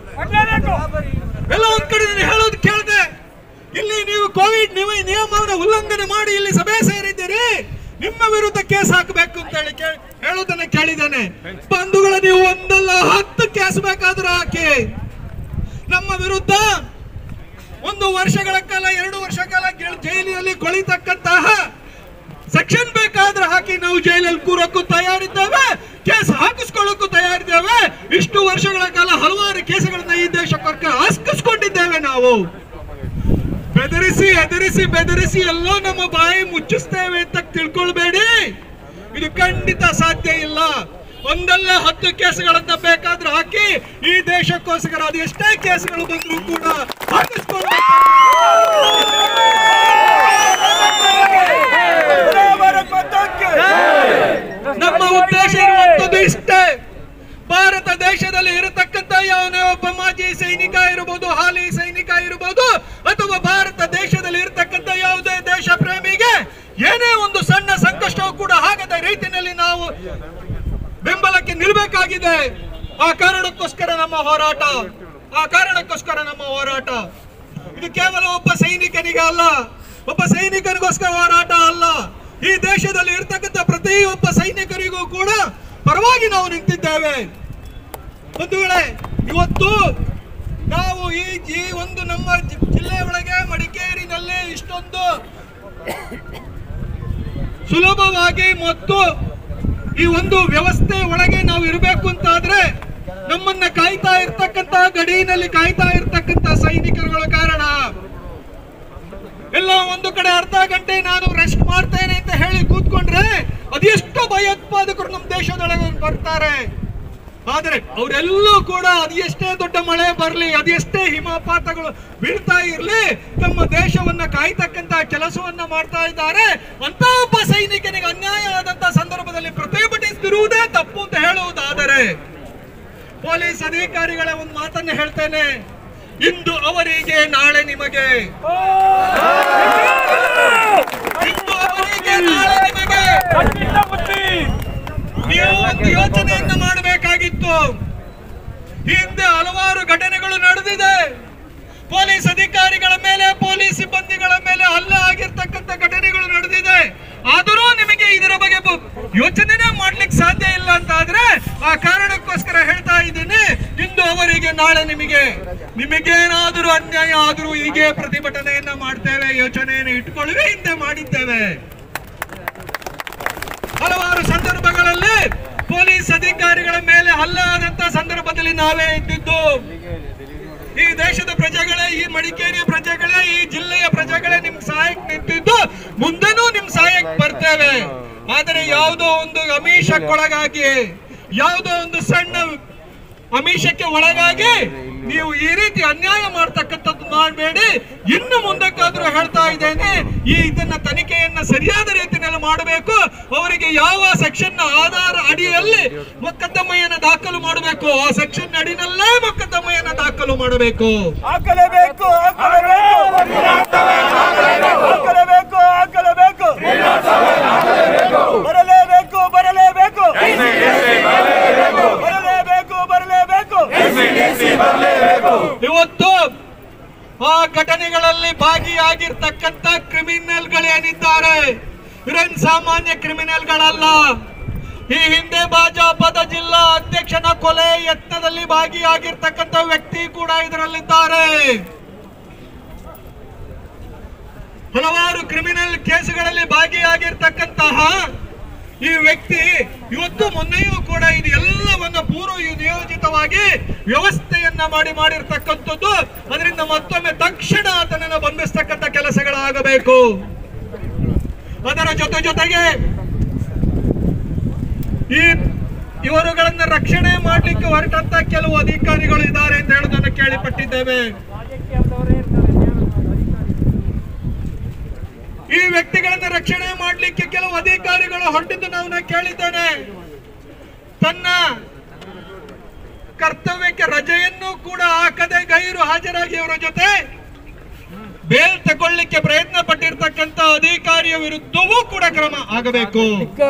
ಎಲ್ಲ ಒಂದ್ ಕಡೆ ನಾನು ಹೇಳೋದು ಕೇಳಿದೆ ಇಲ್ಲಿ ನೀವು ಕೋವಿಡ್ ನಿವ- ನಿಯಮವನ್ನು ಉಲ್ಲಂಘನೆ ಮಾಡಿ ಇಲ್ಲಿ ಸಭೆ ಸೇರಿದ್ದೀರಿ ನಿಮ್ಮ ವಿರುದ್ಧ ಕೇಸ್ ಹಾಕಬೇಕು ಅಂತ ಹೇಳಿ ಕೇ- ಹೇಳೋದನ್ನ ಕೇಳಿದ್ದೇನೆ ಬಂಧುಗಳ ನೀವು ಒಂದಲ್ಲ ಹತ್ತು ಕೇಸ್ ಬೇಕಾದ್ರೂ ಹಾಕಿ ನಮ್ಮ ವಿರುದ್ಧ ಒಂದು ವರ್ಷಗಳ ಕಾಲ ಎರಡು ವರ್ಷ ಕಾಲ ಗೆ- ಜೈಲಿನಲ್ಲಿ ಕೊಳಿತಕ್ಕಂತಹ ಸೆಕ್ಷನ್ ಬೇಕಾದ್ರೆ ಹಾಕಿ ನಾವು ಜೈಲಲ್ಲಿ ಕೂರಕ್ಕೂ ತಯಾರಿದ್ದೇವೆ ಕೇಸ್ ಹಾಕಿಸ್ಕೊಳ್ಳೋಕ್ಕೂ ತಯಾರಿದ್ದೇವೆ ಇಷ್ಟು ವರ್ಷಗಳ ಕಾಲ ಹಲವಾರು ಕೇಸುಗಳನ್ನ ಈ ದೇಶಕ್ಕೆ ಹಾಕಿಸ್ಕೊಂಡಿದ್ದೇವೆ ನಾವು ಬೆದರಿಸಿ ಎದರಿಸಿ ಬೆದರಿಸಿ ಎಲ್ಲೋ ನಮ್ಮ ಬಾಯಿ ಮುಚ್ಚಿಸ್ತೇವೆ ಅಂತ ತಿಳ್ಕೊಳ್ಬೇಡಿ ಇದು ಖಂಡಿತ ಸಾಧ್ಯ ಇಲ್ಲ ಒಂದಲ್ಲ ಹತ್ತು ಕೇಸುಗಳನ್ನ ಬೇಕಾದ್ರೆ ಹಾಕಿ ಈ ದೇಶಕ್ಕೋಸ್ಕರ ಅದು ಎಷ್ಟೇ ಕೇಸುಗಳು ಬಂದರೂ ಕೂಡ ಹಾಕಿಸ್ಕೊಳ್ಬೇಕು ನಮ್ಮ ಉದ್ದೇಶ ಇರುವಂತದ್ದು ಇಷ್ಟೇ ಭಾರತ ದೇಶದಲ್ಲಿ ಇರತಕ್ಕಂತ ಯಾವನೇ ಒಬ್ಬ ಮಾಜಿ ಸೈನಿಕ ಇರಬಹುದು ಹಾಲಿ ಸೈನಿಕ ಇರಬಹುದು ಅಥವಾ ಭಾರತ ದೇಶದಲ್ಲಿ ಇರತಕ್ಕಂತ ಯಾವುದೇ ದೇಶ ಪ್ರೇಮಿಗೆ ಏನೇ ಒಂದು ಸಣ್ಣ ಸಂಕಷ್ಟವೂ ಕೂಡ ಆಗದ ರೀತಿಯಲ್ಲಿ ನಾವು ಬೆಂಬಲಕ್ಕೆ ನಿಲ್ಬೇಕಾಗಿದೆ ಆ ಕಾರಣಕ್ಕೋಸ್ಕರ ನಮ್ಮ ಹೋರಾಟ ಆ ಕಾರಣಕ್ಕೋಸ್ಕರ ನಮ್ಮ ಹೋರಾಟ ಇದು ಕೇವಲ ಒಬ್ಬ ಸೈನಿಕನಿಗೆ ಅಲ್ಲ ಒಬ್ಬ ಸೈನಿಕನಿಗೋಸ್ಕರ ಹೋರಾಟ ಅಲ್ಲ ಈ ದೇಶದಲ್ಲಿ ಇರ್ತಕ್ಕಂಥ ಪ್ರತಿಯೊಬ್ಬ ಸೈನಿಕರಿಗೂ ಕೂಡ ಪರವಾಗಿ ನಾವು ನಿಂತಿದ್ದೇವೆ ಬಂಧುಗಳೇ ಇವತ್ತು ನಾವು ಈ ಈ ಒಂದು ನಮ್ಮ ಜಿ- ಜಿಲ್ಲೆಯ ಒಳಗೆ ಮಡಿಕೇರಿನಲ್ಲಿ ಇಷ್ಟೊಂದು ಸುಲಭವಾಗಿ ಮತ್ತು ಈ ಒಂದು ವ್ಯವಸ್ಥೆ ಒಳಗೆ ನಾವು ಇರಬೇಕು ಅಂತಾದ್ರೆ ನಮ್ಮನ್ನ ಕಾಯ್ತಾ ಇರ್ತಕ್ಕಂತ ಗಡಿನಲ್ಲಿ ಕಾಯ್ತಾ ಇರ್ತಕ್ಕಂತ ಸೈನಿಕರುಗಳ ಕಾರಣ ಎಲ್ಲ ಒಂದು ಕಡೆ ಅರ್ಧ ಗಂಟೆ ನಾನು ರೆಸ್ಟ್ ಮಾಡ್ತೇನೆ ಅಂತ ಹೇಳಿ ಕೂತ್ಕೊಂಡ್ರೆ ಅದೆಷ್ಟು ಭಯೋತ್ಪಾದಕರು ನಮ್ಮ ದೇಶದೊಳಗೆ ಬರ್ತಾರೆ ಆದ್ರೆ ಅವರೆಲ್ಲೂ ಕೂಡ ಅದೆಷ್ಟೇ ದೊಡ್ಡ ಮಳೆ ಬರಲಿ ಅದೆಷ್ಟೇ ಹಿಮಪಾತಗಳು ಬೀಳ್ತಾ ಇರ್ಲಿ ತಮ್ಮ ದೇಶವನ್ನ ಕಾಯ್ತಕ್ಕಂತ ಕೆಲಸವನ್ನ ಮಾಡ್ತಾ ಇದ್ದಾರೆ ಅಂತ ಒಬ್ಬ ಸೈನಿಕನಿಗೆ ಅನ್ಯಾಯ ಆದಂತ ಸಂದರ್ಭದಲ್ಲಿ ಪ್ರತಿಭಟಿಸುತ್ತಿರುವುದೇ ತಪ್ಪು ಅಂತ ಹೇಳುವುದಾದರೆ ಪೊಲೀಸ್ ಅಧಿಕಾರಿಗಳ ಒಂದು ಮಾತನ್ನ ಹೇಳ್ತೇನೆ ಇಂದು ಅವರಿಗೆ ನಾಳೆ ನಿಮಗೆ ಇಂದು ಅವರಿಗೆ ನಾಳೆ ನಿಮಗೆ ನೀವು ಒಂದು ಯೋಚನೆಯನ್ನ ಮಾಡಬೇಕಾಗಿತ್ತು ಹಿಂದೆ ಹಲವಾರು ಘಟನೆಗಳು ನಡೆದಿದೆ ಪೊಲೀಸ್ ಅಧಿಕಾರಿಗಳ ಮೇಲೆ ಪೊಲೀಸ್ ಸಿಬ್ಬಂದಿಗಳ ಮೇಲೆ ಹಲ್ಲೆ ಆಗಿರ್ತಕ್ಕಂಥ ಘಟನೆಗಳು ನಡೆದಿದೆ ಆದರೂ ನಿಮಗೆ ಇದರ ಬಗ್ಗೆ ಬ- ಯೋಚನೆನೇ ಮಾಡ್ಲಿಕ್ಕೆ ಸಾಧ್ಯ ಇಲ್ಲ ಅಂತ ಆದ್ರೆ ಆ ಕಾರಣಕ್ಕೋಸ್ಕರ ಹೇಳ್ತಾ ಇದ್ದೀನಿ ಇಂದು ಅವರಿಗೆ ನಾಳೆ ನಿಮಗೆ ನಿಮಗೇನಾದರೂ ಅನ್ಯಾಯ ಆದರೂ ಹೀಗೆ ಪ್ರತಿಭಟನೆಯನ್ನ ಮಾಡ್ತೇವೆ ಯೋಚನೆಯನ್ನು ಇಟ್ಕೊಳ್ಳುವೆ ಹಿಂದೆ ಮಾಡಿದ್ದೇವೆ ಹಲವಾರು ಸಂದರ್ಭಗಳಲ್ಲಿ ಪೊಲೀಸ್ ಅಧಿಕಾರಿಗಳ ಮೇಲೆ ಹಲ್ಲೆ ಆದಂತ ಸಂದರ್ಭದಲ್ಲಿ ನಾವೇ ಇದ್ದಿದ್ದು ಈ ದೇಶದ ಪ್ರಜೆಗಳೇ ಈ ಮಡಿಕೇರಿಯ ಪ್ರಜೆಗಳೇ ಈ ಜಿಲ್ಲೆಯ ಪ್ರಜೆಗಳೇ ನಿಮ್ ಸಹಾಯಕ್ಕೆ ನಿಂತಿದ್ದು ಮುಂದೆನೂ ನಿಮ್ ಸಹಾಯಕ್ಕೆ ಬರ್ತೇವೆ ಆದರೆ ಯಾವುದೋ ಒಂದು ಅಮೀಷಕ್ಕೊಳಗಾಗಿ ಯಾವುದೋ ಒಂದು ಸಣ್ಣ ಅಮೀಷಕ್ಕೆ ಒಳಗಾಗಿ ನೀವು ಈ ರೀತಿ ಅನ್ಯಾಯ ಮಾಡ್ತಕ್ಕಂಥದ್ದು ಮಾಡಬೇಡಿ ಇನ್ನು ಮುಂದಕ್ಕಾದ್ರೂ ಹೇಳ್ತಾ ಇದ್ದೇನೆ ಈ ಇದನ್ನ ತನಿಖೆಯನ್ನ ಸರಿಯಾದ ರೀತಿಯಲ್ಲಿ ಮಾಡಬೇಕು ಅವರಿಗೆ ಯಾವ ಸೆಕ್ಷನ್ ಆಧಾರ ಅಡಿಯಲ್ಲಿ ಮೊಕದ್ದಮೆಯನ್ನ ದಾಖಲು ಮಾಡಬೇಕು ಆ ಸೆಕ್ಷನ್ ಅಡಿನಲ್ಲೇ ಮೊಕದ್ದಮೆಯನ್ನ ದಾಖಲು ಮಾಡಬೇಕು ಹಾಕಲೇಬೇಕು ಹಾಕಲೇಬೇಕು ಹಾಕಲೇಬೇಕು ಹಾಕಲೇಬೇಕು ಬರಲೇಬೇಕು ಬರಲೇಬೇಕು ಬರಲೇಬೇಕು ಬರಲೇಬೇಕು ಇವತ್ತು ಆ ಘಟನೆಗಳಲ್ಲಿ ಭಾಗಿಯಾಗಿರ್ತಕ್ಕಂಥ ಕ್ರಿಮಿನಲ್ಗಳೇನಿದ್ದಾರೆ ಇವರೇನ್ ಸಾಮಾನ್ಯ ಕ್ರಿಮಿನಲ್ಗಳಲ್ಲ ಈ ಹಿಂದೆ ಭಾಜಪದ ಜಿಲ್ಲಾ ಅಧ್ಯಕ್ಷನ ಕೊಲೆ ಯತ್ನದಲ್ಲಿ ಭಾಗಿಯಾಗಿರ್ತಕ್ಕಂಥ ವ್ಯಕ್ತಿ ಕೂಡ ಇದರಲ್ಲಿದ್ದಾರೆ ಹಲವಾರು ಕ್ರಿಮಿನಲ್ ಕೇಸುಗಳಲ್ಲಿ ಭಾಗಿಯಾಗಿರ್ತಕ್ಕಂತಹ ಈ ವ್ಯಕ್ತಿ ಇವತ್ತು ಮೊನ್ನೆಯೂ ಕೂಡ ಇದು ಎಲ್ಲವನ್ನ ಪೂರ್ವ ನಿಯೋಜಿತವಾಗಿ ವ್ಯವಸ್ಥೆಯನ್ನ ಮಾಡಿ ಮಾಡಿರ್ತಕ್ಕಂಥದ್ದು ಅದರಿಂದ ಮತ್ತೊಮ್ಮೆ ತಕ್ಷಣ ಆತನನ್ನು ಬಂಧಿಸ್ತಕ್ಕಂಥ ಕೆಲಸಗಳಾಗಬೇಕು ಅದರ ಜೊತೆ ಜೊತೆಗೆ ಈ ಇವರುಗಳನ್ನ ರಕ್ಷಣೆ ಮಾಡಲಿಕ್ಕೆ ಹೊರಟಂತ ಕೆಲವು ಅಧಿಕಾರಿಗಳು ಇದ್ದಾರೆ ಅಂತ ಹೇಳೋದನ್ನು ಕೇಳಿಪಟ್ಟಿದ್ದೇವೆ ಈ ವ್ಯಕ್ತಿಗಳನ್ನ ರಕ್ಷಣೆ ಮಾಡಲಿಕ್ಕೆ ಕೆಲವು ಅಧಿಕಾರಿಗಳು ಹೊರಟಿದ್ದು ನಾವು ಕೇಳಿದ್ದೇನೆ ತನ್ನ ಕರ್ತವ್ಯಕ್ಕೆ ರಜೆಯನ್ನು ಕೂಡ ಹಾಕದೆ ಗೈರು ಹಾಜರಾಗಿ ಅವರ ಜೊತೆ ಬೇಲ್ ತಗೊಳ್ಳಿಕ್ಕೆ ಪ್ರಯತ್ನ ಪಟ್ಟಿರ್ತಕ್ಕಂಥ ಅಧಿಕಾರಿಯ ವಿರುದ್ಧವೂ ಕೂಡ ಕ್ರಮ ಆಗಬೇಕು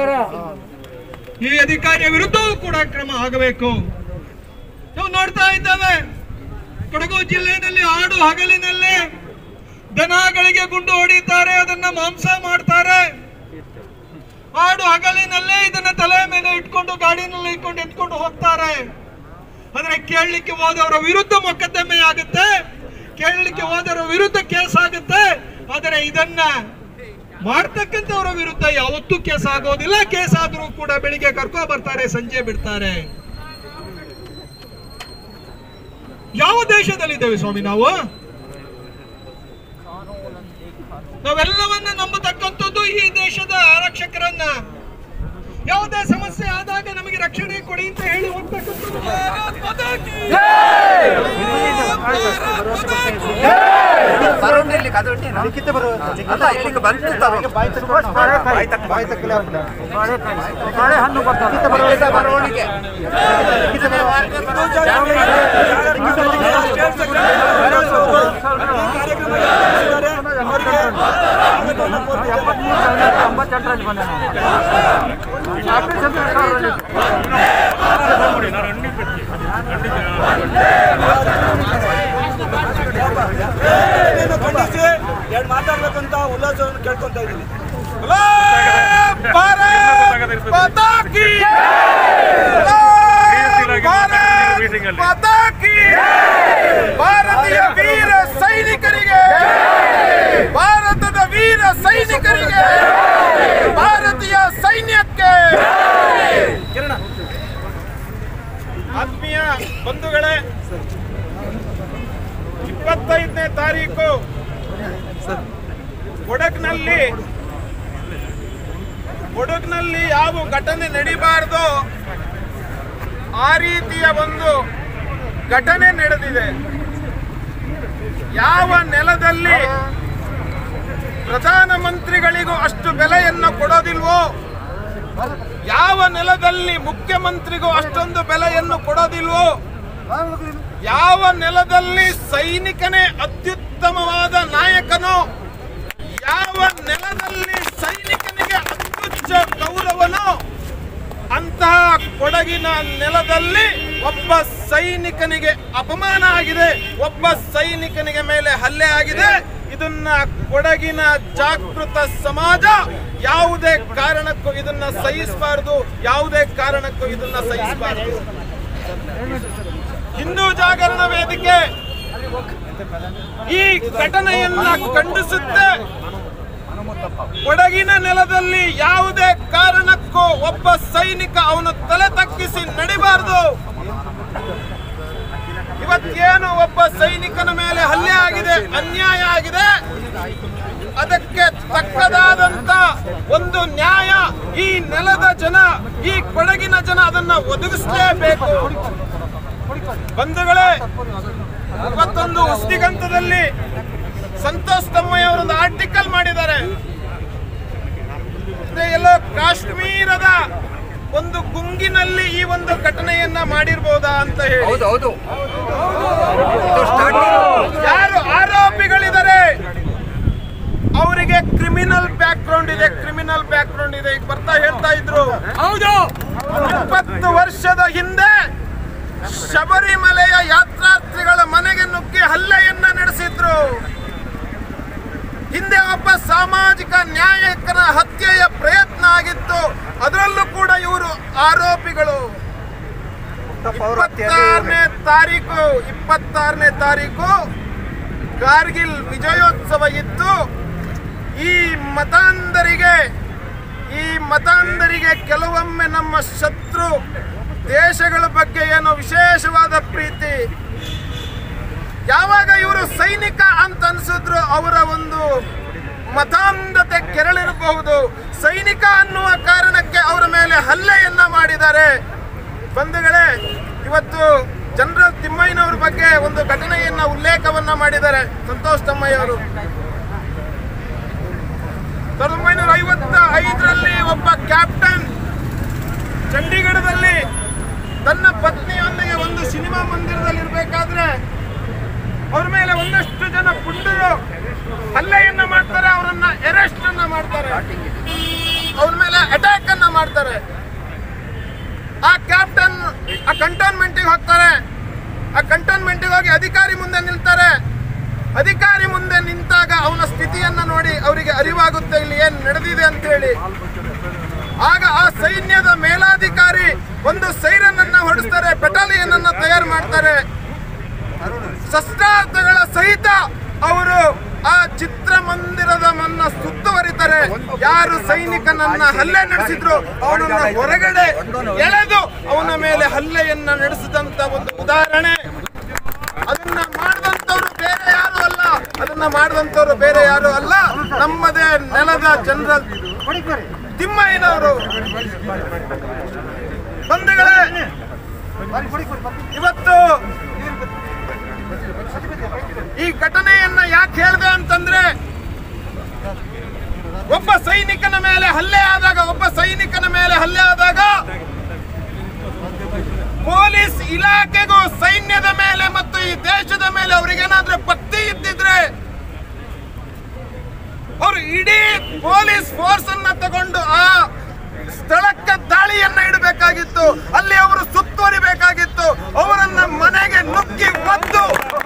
ಈ ಅಧಿಕಾರಿಯ ವಿರುದ್ಧವೂ ಕೂಡ ಕ್ರಮ ಆಗಬೇಕು ನಾವು ನೋಡ್ತಾ ಇದ್ದೇವೆ ಕೊಡಗು ಜಿಲ್ಲೆಯಲ್ಲಿ ಆಡು ಹಗಲಿನಲ್ಲಿ ದನಗಳಿಗೆ ಗುಂಡು ಹೊಡಿತಾರೆ ಅದನ್ನ ಮಾಂಸ ಮಾಡ್ತಾರೆ ಆಡು ಹಗಲಿನಲ್ಲೇ ಇದನ್ನ ತಲೆ ಮೇಲೆ ಇಟ್ಕೊಂಡು ಗಾಡಿನಲ್ಲಿ ಇಟ್ಕೊಂಡು ಎತ್ಕೊಂಡು ಹೋಗ್ತಾರೆ ಆದ್ರೆ ಕೇಳಲಿಕ್ಕೆ ಹೋದವರ ವಿರುದ್ಧ ಮೊಕದ್ದಮೆ ಆಗುತ್ತೆ ಕೇಳಲಿಕ್ಕೆ ಹೋದವರ ವಿರುದ್ಧ ಕೇಸ್ ಆಗುತ್ತೆ ಆದರೆ ಇದನ್ನ ಮಾಡ್ತಕ್ಕಂಥವರ ವಿರುದ್ಧ ಯಾವತ್ತೂ ಕೇಸ್ ಆಗೋದಿಲ್ಲ ಕೇಸ್ ಆದ್ರೂ ಕೂಡ ಬೆಳಿಗ್ಗೆ ಕರ್ಕೊ ಬರ್ತಾರೆ ಸಂಜೆ ಬಿಡ್ತಾರೆ ಯಾವ ದೇಶದಲ್ಲಿದ್ದೇವೆ ಸ್ವಾಮಿ ನಾವು ನಾವೆಲ್ಲವನ್ನ ನಂಬತಕ್ಕಂಥದ್ದು ಈ ದೇಶದ ಆರಕ್ಷಕರನ್ನ ಯಾವುದೇ ಸಮಸ್ಯೆ ಆದಾಗ ನಮಗೆ ರಕ್ಷಣೆ ಕೊಡಿ ಅಂತ ಹೇಳಿ ಹೋಗ್ತಕ್ಕಂಥದ್ದು ಭಾರತ್ ಮಾತಾ ಕೀ ಬರೋಣ್ರಿ ಕದೊಟ್ಟಿ ಅಲ್ಲ ಇಲ್ಲಿಗೆ ಬಂದಿರ್ತಾವೆ ಬರವಣಿಗೆ ಖಂಡಿಸಿ ಎರಡು ಮಾತಾಡ್ಬೇಕಂತ ಉಲ್ಲಾಸವನ್ನು ಕೇಳ್ಕೊಂತ ಇದ್ದೀನಿ ಭಾರತೀಯ ವೀರ ಸೈನಿಕರಿಗೆ ಭಾರತದ ವೀರ ಸೈನಿಕರಿಗೆ ಭಾರತೀಯ ಸೈನ್ಯಕ್ಕೆ ಆತ್ಮೀಯ ಬಂಧುಗಳೇ ಇಪ್ಪತ್ತೈದನೇ ತಾರೀಕು ಕೊಡಗ್ನಲ್ಲಿ ಕೊಡಗ್ನಲ್ಲಿ ಯಾವ ಘಟನೆ ನಡಿಬಾರ್ದು ಆ ರೀತಿಯ ಒಂದು ಘಟನೆ ನಡೆದಿದೆ ಯಾವ ನೆಲದಲ್ಲಿ ಪ್ರಧಾನಮಂತ್ರಿಗಳಿಗೂ ಅಷ್ಟು ಬೆಲೆಯನ್ನು ಕೊಡೋದಿಲ್ವೋ ಯಾವ ನೆಲದಲ್ಲಿ ಮುಖ್ಯಮಂತ್ರಿಗೂ ಅಷ್ಟೊಂದು ಬೆಲೆಯನ್ನು ಕೊಡೋದಿಲ್ವೋ ಯಾವ ನೆಲದಲ್ಲಿ ಸೈನಿಕನೇ ಅತ್ಯುತ್ತಮವಾದ ನಾಯಕನೋ ಯಾವ ನೆಲದಲ್ಲಿ ಸೈನಿಕನಿಗೆ ಅತ್ಯುಚ್ಚ ಗೌರವನೋ ಅಂತಹ ಕೊಡಗಿನ ನೆಲದಲ್ಲಿ ಒಬ್ಬ ಸೈನಿಕನಿಗೆ ಅಪಮಾನ ಆಗಿದೆ ಒಬ್ಬ ಸೈನಿಕನಿಗೆ ಮೇಲೆ ಹಲ್ಲೆ ಆಗಿದೆ ಇದನ್ನ ಕೊಡಗಿನ ಜಾಗೃತ ಸಮಾಜ ಯಾವುದೇ ಕಾರಣಕ್ಕೂ ಇದನ್ನ ಸಹಿಸಬಾರದು ಯಾವುದೇ ಕಾರಣಕ್ಕೂ ಇದನ್ನ ಸಹಿಸಬಾರದು ಹಿಂದೂ ಜಾಗರಣ ವೇದಿಕೆ ಈ ಘಟನೆಯನ್ನ ಖಂಡಿಸುತ್ತೆ ಕೊಡಗಿನ ನೆಲದಲ್ಲಿ ಯಾವುದೇ ಕಾರಣಕ್ಕೂ ಒಬ್ಬ ಸೈನಿಕ ಅವನು ತಲೆ ತಗ್ಗಿಸಿ ನಡಿಬಾರದು ಇವತ್ತೇನು ಒಬ್ಬ ಸೈನಿಕನ ಮೇಲೆ ಹಲ್ಲೆ ಆಗಿದೆ ಅನ್ಯಾಯ ಆಗಿದೆ ಅದಕ್ಕೆ ತಕ್ಕದಾದಂತ ಒಂದು ನ್ಯಾಯ ಈ ನೆಲದ ಜನ ಈ ಕೊಡಗಿನ ಜನ ಅದನ್ನ ಒದಗಿಸಲೇಬೇಕು ಬಂಧುಗಳೇ ಇವತ್ತೊಂದು ಉಸ್ತಿಗಂತದಲ್ಲಿ ಸಂತೋಷ್ ತಮ್ಮಯ್ಯ ಅವರೊಂದು ಆರ್ಟಿಕಲ್ ಮಾಡಿದ್ದಾರೆ ಅಂದ್ರೆ ಎಲ್ಲೋ ಕಾಶ್ಮೀರದ ಒಂದು ಗುಂಗಿನಲ್ಲಿ ಈ ಒಂದು ಘಟನೆಯನ್ನ ಮಾಡಿರ್ಬೋದಾ ಅಂತ ಹೇಳಿ ಹೌದು ಹೌದು ಇದು ಸ್ಟಾರ್ಟಿಂಗ್ ಯಾರು ಆರೋಪಿಗಳಿದ್ದಾರೆ ಅವರಿಗೆ ಕ್ರಿಮಿನಲ್ ಬ್ಯಾಕ್ ಗ್ರೌಂಡ್ ಇದೆ ಕ್ರಿಮಿನಲ್ ಬ್ಯಾಕ್ ಗ್ರೌಂಡ್ ಇದೆ ಈಗ ಬರ್ತಾ ಹೇಳ್ತಾ ಇದ್ರು ಹೌದು ಇಪ್ಪತ್ತು ವರ್ಷದ ಹಿಂದೆ ಶಬರಿಮಲೆಯ ಯಾತ್ರಾರ್ಥಿಗಳ ಮನೆಗೆ ನುಗ್ಗಿ ಹಲ್ಲೆಯನ್ನ ನಡೆಸಿದ್ರು ಹಿಂದೆ ಒಬ್ಬ ಸಾಮಾಜಿಕ ನ್ಯಾಯಕನ ಹತ್ಯೆಯ ಪ್ರಯತ್ನ ಆಗಿತ್ತು ಅದರಲ್ಲೂ ಕೂಡ ಇವರು ಆರೋಪಿಗಳು ಇಪ್ಪತ್ತಾರನೇ ತಾರೀಕು ಇಪ್ಪತ್ತಾರನೇ ತಾರೀಕು ಕಾರ್ಗಿಲ್ ವಿಜಯೋತ್ಸವ ಇತ್ತು ಈ ಮತಾಂಧರಿಗೆ ಈ ಮತಾಂಧರಿಗೆ ಕೆಲವೊಮ್ಮೆ ನಮ್ಮ ಶತ್ರು ದೇಶಗಳ ಬಗ್ಗೆ ಏನೋ ವಿಶೇಷವಾದ ಪ್ರೀತಿ ಯಾವಾಗ ಇವರು ಸೈನಿಕ ಅಂತ ಅನ್ಸಿದ್ರು ಅವರ ಒಂದು ಮತಾಂಧತೆ ಕೆರಳಿರಬಹುದು ಸೈನಿಕ ಅನ್ನುವ ಕಾರಣಕ್ಕೆ ಅವರ ಮೇಲೆ ಹಲ್ಲೆಯನ್ನ ಮಾಡಿದ್ದಾರೆ ಬಂಧುಗಳೇ ಇವತ್ತು ಜನರಲ್ ತಿಮ್ಮಯ್ಯನವ್ರ ಬಗ್ಗೆ ಒಂದು ಘಟನೆಯನ್ನ ಉಲ್ಲೇಖವನ್ನ ಮಾಡಿದ್ದಾರೆ ಸಂತೋಷ್ ತಮ್ಮಯ್ಯ ಅವರು ಸಾವಿರದ ಒಂಬೈನೂರ ಐವತ್ತ ಐದರಲ್ಲಿ ಒಬ್ಬ ಕ್ಯಾಪ್ಟನ್ ಚಂಡೀಗಢದಲ್ಲಿ ತನ್ನ ಪತ್ನಿಯೊಂದಿಗೆ ಒಂದು ಸಿನಿಮಾ ಮಂದಿರದಲ್ಲಿ ಇರಬೇಕಾದ್ರೆ ಅವ್ರ ಮೇಲೆ ಒಂದಷ್ಟು ಜನ ಪುಂಡರು ಹಲ್ಲೆಯನ್ನ ಮಾಡ್ತಾರೆ ಅವರನ್ನ ಅರೆಸ್ಟ್ ಅನ್ನ ಮಾಡ್ತಾರೆ ಅವ್ರ ಮೇಲೆ ಅಟ್ಯಾಕ್ ಅನ್ನ ಮಾಡ್ತಾರೆ ಆ ಕ್ಯಾಪ್ಟನ್ ಆ ಕಂಟೋನ್ಮೆಂಟಿಗೆ ಹೋಗ್ತಾರೆ ಆ ಕಂಟೋನ್ಮೆಂಟಿಗೆ ಹೋಗಿ ಅಧಿಕಾರಿ ಮುಂದೆ ನಿಲ್ತಾರೆ ಅಧಿಕಾರಿ ಮುಂದೆ ನಿಂತಾಗ ಅವನ ಸ್ಥಿತಿಯನ್ನ ನೋಡಿ ಅವರಿಗೆ ಅರಿವಾಗುತ್ತೆ ಇಲ್ಲಿ ಏನ್ ನಡೆದಿದೆ ಅಂತ ಹೇಳಿ ಆಗ ಆ ಸೈನ್ಯದ ಮೇಲಾಧಿಕಾರಿ ಒಂದು ಸೈರನ್ ಅನ್ನ ಹೊಡಿಸ್ತಾರೆ ಬೆಟಾಲಿಯನ್ ಅನ್ನ ತಯಾರು ಮಾಡ್ತಾರೆ ಶಸ್ತ್ರಾಸ್ತ್ರಗಳ ಸಹಿತ ಅವರು ಆ ಚಿತ್ರಮಂದಿರದ ಮನ್ನ ಸುತ್ತುವರಿತಾರೆ ಯಾರು ಸೈನಿಕನನ್ನ ಹಲ್ಲೆ ನಡೆಸಿದ್ರು ಅವನನ್ನ ಹೊರಗಡೆ ಎಳೆದು ಅವನ ಮೇಲೆ ಹಲ್ಲೆಯನ್ನ ನಡೆಸಿದಂತ ಒಂದು ಉದಾಹರಣೆ ಅದನ್ನ ಮಾಡಿದಂತವ್ರು ಬೇರೆ ಯಾರು ಅಲ್ಲ ಅದನ್ನ ಮಾಡಿದಂತವ್ರು ಬೇರೆ ಯಾರು ಅಲ್ಲ ನಮ್ಮದೇ ನೆಲದ ಜನರಲ್ ತಿಮ್ಮಯ್ಯನವರು ಬಂಧುಗಳೇ ಇವತ್ತು ಈ ಘಟನೆಯನ್ನ ಯಾಕೆ ಹೇಳಿದೆ ಅಂತಂದ್ರೆ ಒಬ್ಬ ಸೈನಿಕನ ಮೇಲೆ ಹಲ್ಲೆ ಆದಾಗ ಒಬ್ಬ ಸೈನಿಕನ ಮೇಲೆ ಹಲ್ಲೆ ಆದಾಗ ಪೊಲೀಸ್ ಇಲಾಖೆಗೂ ಸೈನ್ಯದ ಮೇಲೆ ಮತ್ತು ಈ ದೇಶದ ಮೇಲೆ ಅವ್ರಿಗೇನಾದ್ರೂ ಭಕ್ತಿ ಇದ್ದಿದ್ರೆ ಅವರು ಇಡೀ ಪೊಲೀಸ್ ಫೋರ್ಸ್ ಅನ್ನ ತಗೊಂಡು ಆ ಸ್ಥಳಕ್ಕೆ ದಾಳಿಯನ್ನ ಇಡಬೇಕಾಗಿತ್ತು ಅಲ್ಲಿ ಅವರು ಸುತ್ತುವರಿಬೇಕಾಗಿತ್ತು ಅವರನ್ನ ಮನೆಗೆ ನುಗ್ಗಿ ಒದ್ದು